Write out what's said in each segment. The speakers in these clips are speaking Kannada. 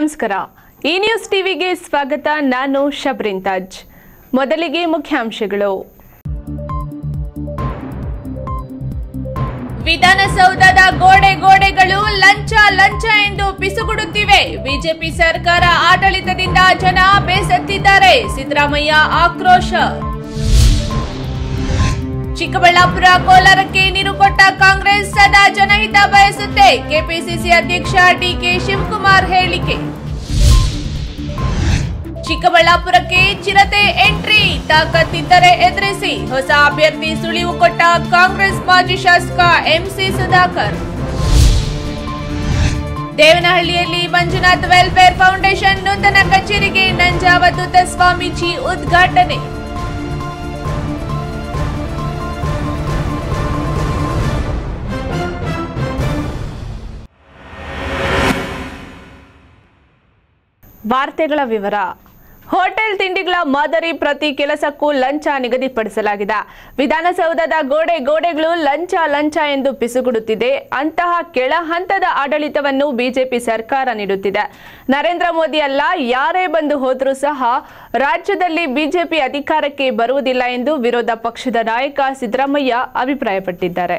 ನಮಸ್ಕಾರ ಈ ನ್ಯೂಸ್ ಟಿವಿಗೆ ಸ್ವಾಗತ ನಾನು ಶಬ್ರಿನ್ ತಾಜ್ ಮೊದಲಿಗೆ ಮುಖ್ಯಾಂಶಗಳು ವಿಧಾನಸೌಧದ ಗೋಡೆ ಗೋಡೆಗಳು ಲಂಚ ಲಂಚ ಎಂದು ಪಿಸುಗುಡುತ್ತಿವೆ ಬಿಜೆಪಿ ಸರ್ಕಾರ ಆಡಳಿತದಿಂದ ಜನ ಬೇಸತ್ತಿದ್ದಾರೆ ಸಿದ್ದರಾಮಯ್ಯ ಆಕ್ರೋಶ ಚಿಕ್ಕಬಳ್ಳಾಪುರ ಕೋಲಾರಕ್ಕೆ ನೀರು ಕೊಟ್ಟ ಕಾಂಗ್ರೆಸ್ ಸದಾ ಜನಹಿತ ಬಯಸುತ್ತೆ ಕೆಪಿಸಿಸಿ ಅಧ್ಯಕ್ಷ ಡಿಕೆ ಶಿವಕುಮಾರ್ ಹೇಳಿಕೆ ಚಿಕ್ಕಬಳ್ಳಾಪುರಕ್ಕೆ ಚಿರತೆ ಎಂಟ್ರಿ ತಾಕತ್ತಿದ್ದರೆ ಎದುರಿಸಿ ಹೊಸ ಅಭ್ಯರ್ಥಿ ಸುಳಿವು ಕೊಟ್ಟ ಕಾಂಗ್ರೆಸ್ ಮಾಜಿ ಶಾಸಕ ಎಂಸಿ ಸುಧಾಕರ್ ದೇವನಹಳ್ಳಿಯಲ್ಲಿ ಮಂಜುನಾಥ್ ವೆಲ್ಫೇರ್ ಫೌಂಡೇಶನ್ ನೂತನ ಕಚೇರಿಗೆ ನಂಜಾವಧೂತ ಸ್ವಾಮೀಜಿ ಉದ್ಘಾಟನೆ ವಾರ್ತೆಗಳ ವಿವರ ಹೋಟೆಲ್ ತಿಂಡಿಗಳ ಮಾದರಿ ಪ್ರತಿ ಕೆಲಸಕ್ಕೂ ಲಂಚ ನಿಗದಿಪಡಿಸಲಾಗಿದೆ ವಿಧಾನಸೌಧದ ಗೋಡೆ ಗೋಡೆಗಳು ಲಂಚ ಲಂಚ ಎಂದು ಪಿಸುಗುಡುತ್ತಿದೆ ಅಂತಹ ಕೆಳ ಹಂತದ ಆಡಳಿತವನ್ನು ಬಿಜೆಪಿ ಸರ್ಕಾರ ನೀಡುತ್ತಿದೆ ನರೇಂದ್ರ ಮೋದಿ ಅಲ್ಲ ಯಾರೇ ಬಂದು ಹೋದರೂ ಸಹ ರಾಜ್ಯದಲ್ಲಿ ಬಿಜೆಪಿ ಅಧಿಕಾರಕ್ಕೆ ಬರುವುದಿಲ್ಲ ಎಂದು ವಿರೋಧ ಪಕ್ಷದ ನಾಯಕ ಸಿದ್ದರಾಮಯ್ಯ ಅಭಿಪ್ರಾಯಪಟ್ಟಿದ್ದಾರೆ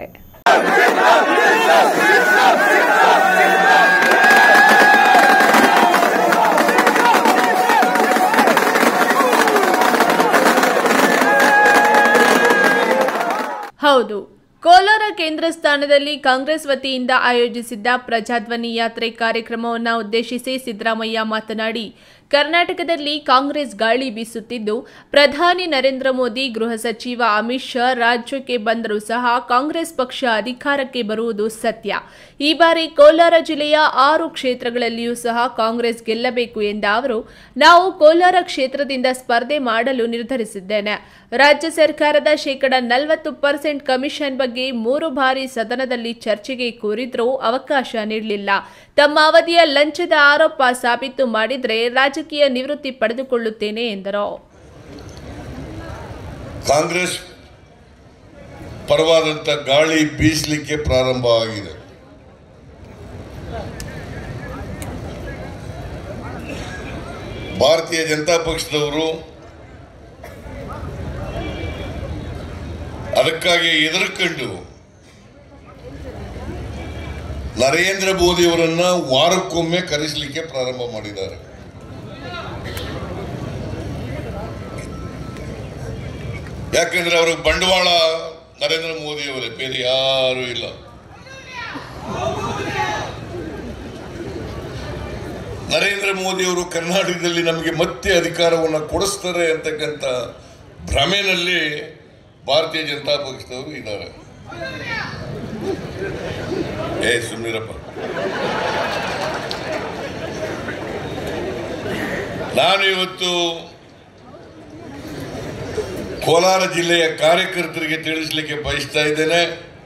ಹೌದು ಕೋಲಾರ ಕೇಂದ್ರ ಸ್ಥಾನದಲ್ಲಿ ಕಾಂಗ್ರೆಸ್ ವತಿಯಿಂದ ಆಯೋಜಿಸಿದ್ದ ಪ್ರಜಾಧ್ವನಿ ಯಾತ್ರೆ ಕಾರ್ಯಕ್ರಮವನ್ನು ಉದ್ದೇಶಿಸಿ ಸಿದ್ದರಾಮಯ್ಯ ಮಾತನಾಡಿ ಕರ್ನಾಟಕದಲ್ಲಿ ಕಾಂಗ್ರೆಸ್ ಗಾಳಿ ಬೀಸುತ್ತಿದ್ದು ಪ್ರಧಾನಿ ನರೇಂದ್ರ ಮೋದಿ ಗೃಹ ಸಚಿವ ಅಮಿತ್ ಶಾ ರಾಜ್ಯಕ್ಕೆ ಬಂದರೂ ಸಹ ಕಾಂಗ್ರೆಸ್ ಪಕ್ಷ ಅಧಿಕಾರಕ್ಕೆ ಬರುವುದು ಸತ್ಯ ಈ ಬಾರಿ ಕೋಲಾರ ಜಿಲ್ಲೆಯ ಆರು ಕ್ಷೇತ್ರಗಳಲ್ಲಿಯೂ ಸಹ ಕಾಂಗ್ರೆಸ್ ಗೆಲ್ಲಬೇಕು ಎಂದ ಅವರು ನಾವು ಕೋಲಾರ ಕ್ಷೇತ್ರದಿಂದ ಸ್ಪರ್ಧೆ ಮಾಡಲು ನಿರ್ಧರಿಸಿದ್ದೇನೆ ರಾಜ್ಯ ಸರ್ಕಾರದ ಶೇಕಡ ನಲವತ್ತು ಪರ್ಸೆಂಟ್ ಕಮಿಷನ್ ಬಗ್ಗೆ ಮೂರು ಬಾರಿ ಸದನದಲ್ಲಿ ಚರ್ಚೆಗೆ ಕೋರಿದ್ರೂ ಅವಕಾಶ ನೀಡಲಿಲ್ಲ ತಮ್ಮ ಅವಧಿಯ ಲಂಚದ ಆರೋಪ ಸಾಬೀತು ಮಾಡಿದ್ರೆ ರಾಜಕೀಯ ನಿವೃತ್ತಿ ಪಡೆದುಕೊಳ್ಳುತ್ತೇನೆ ಎಂದರು ಕಾಂಗ್ರೆಸ್ ಪರವಾದಂಥ ಗಾಳಿ ಬೀಸಲಿಕ್ಕೆ ಪ್ರಾರಂಭವಾಗಿದೆ ಭಾರತೀಯ ಜನತಾ ಪಕ್ಷದವರು ಅದಕ್ಕಾಗಿ ಎದುರುಕೊಂಡು ನರೇಂದ್ರ ಮೋದಿಯವರನ್ನ ವಾರಕ್ಕೊಮ್ಮೆ ಕರೆಸಲಿಕ್ಕೆ ಪ್ರಾರಂಭ ಮಾಡಿದ್ದಾರೆ ಯಾಕಂದ್ರೆ ಅವ್ರಿಗೆ ಬಂಡವಾಳ ನರೇಂದ್ರ ಮೋದಿ ಅವರೇ ಬೇರೆ ಯಾರು ಇಲ್ಲ ನರೇಂದ್ರ ಮೋದಿ ಅವರು ಕರ್ನಾಟಕದಲ್ಲಿ ನಮಗೆ ಮತ್ತೆ ಅಧಿಕಾರವನ್ನು ಕೊಡಿಸ್ತಾರೆ ಅಂತಕ್ಕಂಥ ಭ್ರಮೆನಲ್ಲಿ ಭಾರತೀಯ ಜನತಾ ಪಕ್ಷದವರು ಇದ್ದಾರೆ ಏ ಸುಮ್ಮನಿರಪ್ಪ ನಾನು ಇವತ್ತು ಕೋಲಾರ ಜಿಲ್ಲೆಯ ಕಾರ್ಯಕರ್ತರಿಗೆ ತಿಳಿಸಲಿಕ್ಕೆ ಬಯಸ್ತಾ ಇದ್ದೇನೆ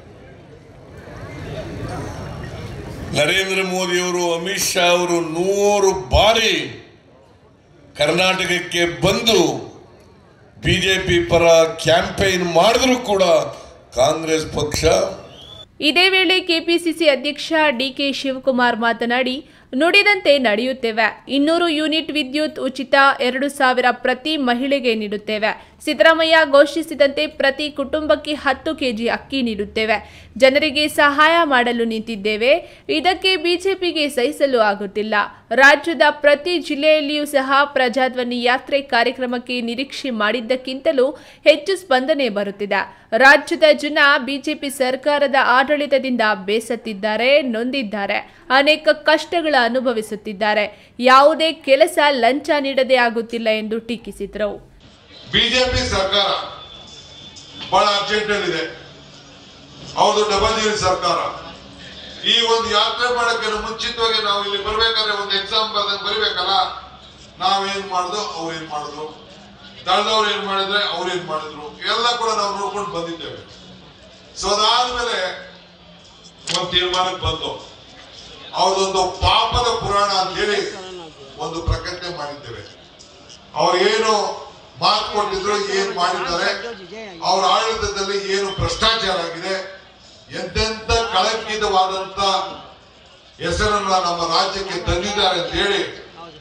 ನರೇಂದ್ರ ಮೋದಿಯವರು ಅಮಿತ್ ಶಾ ಅವರು ನೂರು ಬಾರಿ ಕರ್ನಾಟಕಕ್ಕೆ ಬಂದು ಬಿಜೆಪಿ ಪರ ಕ್ಯಾಂಪೇನ್ ಮಾಡಿದ್ರು ಕೂಡ ಕಾಂಗ್ರೆಸ್ ಪಕ್ಷ ಇದೇ ವೇಳೆ ಕೆಪಿಸಿಸಿ ಅಧ್ಯಕ್ಷ ಡಿಕೆ ಶಿವಕುಮಾರ್ ಮಾತನಾಡಿ ನುಡಿದಂತೆ ನಡೆಯುತ್ತೇವೆ ಇನ್ನೂರು ಯೂನಿಟ್ ವಿದ್ಯುತ್ ಉಚಿತ ಎರಡು ಸಾವಿರ ಪ್ರತಿ ಮಹಿಳೆಗೆ ನೀಡುತ್ತೇವೆ ಸಿದ್ದರಾಮಯ್ಯ ಘೋಷಿಸಿದಂತೆ ಪ್ರತಿ ಕುಟುಂಬಕ್ಕೆ ಹತ್ತು ಕೆಜಿ ಅಕ್ಕಿ ನೀಡುತ್ತೇವೆ ಜನರಿಗೆ ಸಹಾಯ ಮಾಡಲು ನಿಂತಿದ್ದೇವೆ ಇದಕ್ಕೆ ಬಿಜೆಪಿಗೆ ಸಹಿಸಲು ಆಗುತ್ತಿಲ್ಲ ರಾಜ್ಯದ ಪ್ರತಿ ಜಿಲ್ಲೆಯಲ್ಲಿಯೂ ಸಹ ಪ್ರಜಾಧ್ವನಿ ಯಾತ್ರೆ ಕಾರ್ಯಕ್ರಮಕ್ಕೆ ನಿರೀಕ್ಷೆ ಮಾಡಿದ್ದಕ್ಕಿಂತಲೂ ಹೆಚ್ಚು ಸ್ಪಂದನೆ ಬರುತ್ತಿದೆ ರಾಜ್ಯದ ಜನ ಬಿಜೆಪಿ ಸರ್ಕಾರದ ಆಡಳಿತದಿಂದ ಬೇಸತ್ತಿದ್ದಾರೆ ನೊಂದಿದ್ದಾರೆ ಅನೇಕ ಕಷ್ಟಗಳ ಅನುಭವಿಸುತ್ತಿದ್ದಾರೆ ಯಾವುದೇ ಕೆಲಸ ಲಂಚ ನೀಡದೇ ಆಗುತ್ತಿಲ್ಲ ಎಂದು ಟೀಕಿಸಿದರು ಬಿಜೆಪಿ ಸರ್ಕಾರ ಬಹಳ ಅರ್ಜೆಂಟ್ ಇದೆ ಹೌದು ಡಬಲ್ ಇಂಜಿನ್ ಸರ್ಕಾರ ಈ ಒಂದು ಯಾತ್ರೆ ಮಾಡಕ್ಕೆ ಮುಂಚಿತವಾಗಿ ನಾವು ಇಲ್ಲಿ ಬರ್ಬೇಕಾದ್ರೆ ಒಂದು ಎಕ್ಸಾಮ್ ಬರ್ದಂಗೆ ಬರಿಬೇಕಲ್ಲ ನಾವೇನ್ ಮಾಡುದು ಅವ್ರು ಏನ್ ಮಾಡುದು ದಳದವ್ರು ಏನ್ ಮಾಡಿದ್ರೆ ಅವ್ರು ಏನ್ ಮಾಡಿದ್ರು ಎಲ್ಲ ಕೂಡ ನಾವು ನೋಡ್ಕೊಂಡು ಬಂದಿದ್ದೇವೆ ಸೊ ಅದಾದ್ಮೇಲೆ ಒಂದು ತೀರ್ಮಾನಕ್ಕೆ ಬಂದು ಅವ್ರದೊಂದು ಪಾಪದ ಪುರಾಣ ಅಂತ ಹೇಳಿ ಒಂದು ಪ್ರಕಟಣೆ ಮಾಡಿದ್ದೇವೆ ಅವ್ರು ಏನು ಮಾತು ಕೊಟ್ಟಿದ್ರು ಏನ್ ಮಾಡಿದ್ದಾರೆ ಅವ್ರ ಆಡಳಿತದಲ್ಲಿ ಏನು ಭ್ರಷ್ಟಾಚಾರ ಆಗಿದೆ ಎಂತೆಂತ ಕಳಂಕಿತವಾದಂತ ಹೆಸರನ್ನ ನಮ್ಮ ರಾಜ್ಯಕ್ಕೆ ತಂದಿದ್ದಾರೆ ಅಂತ ಹೇಳಿ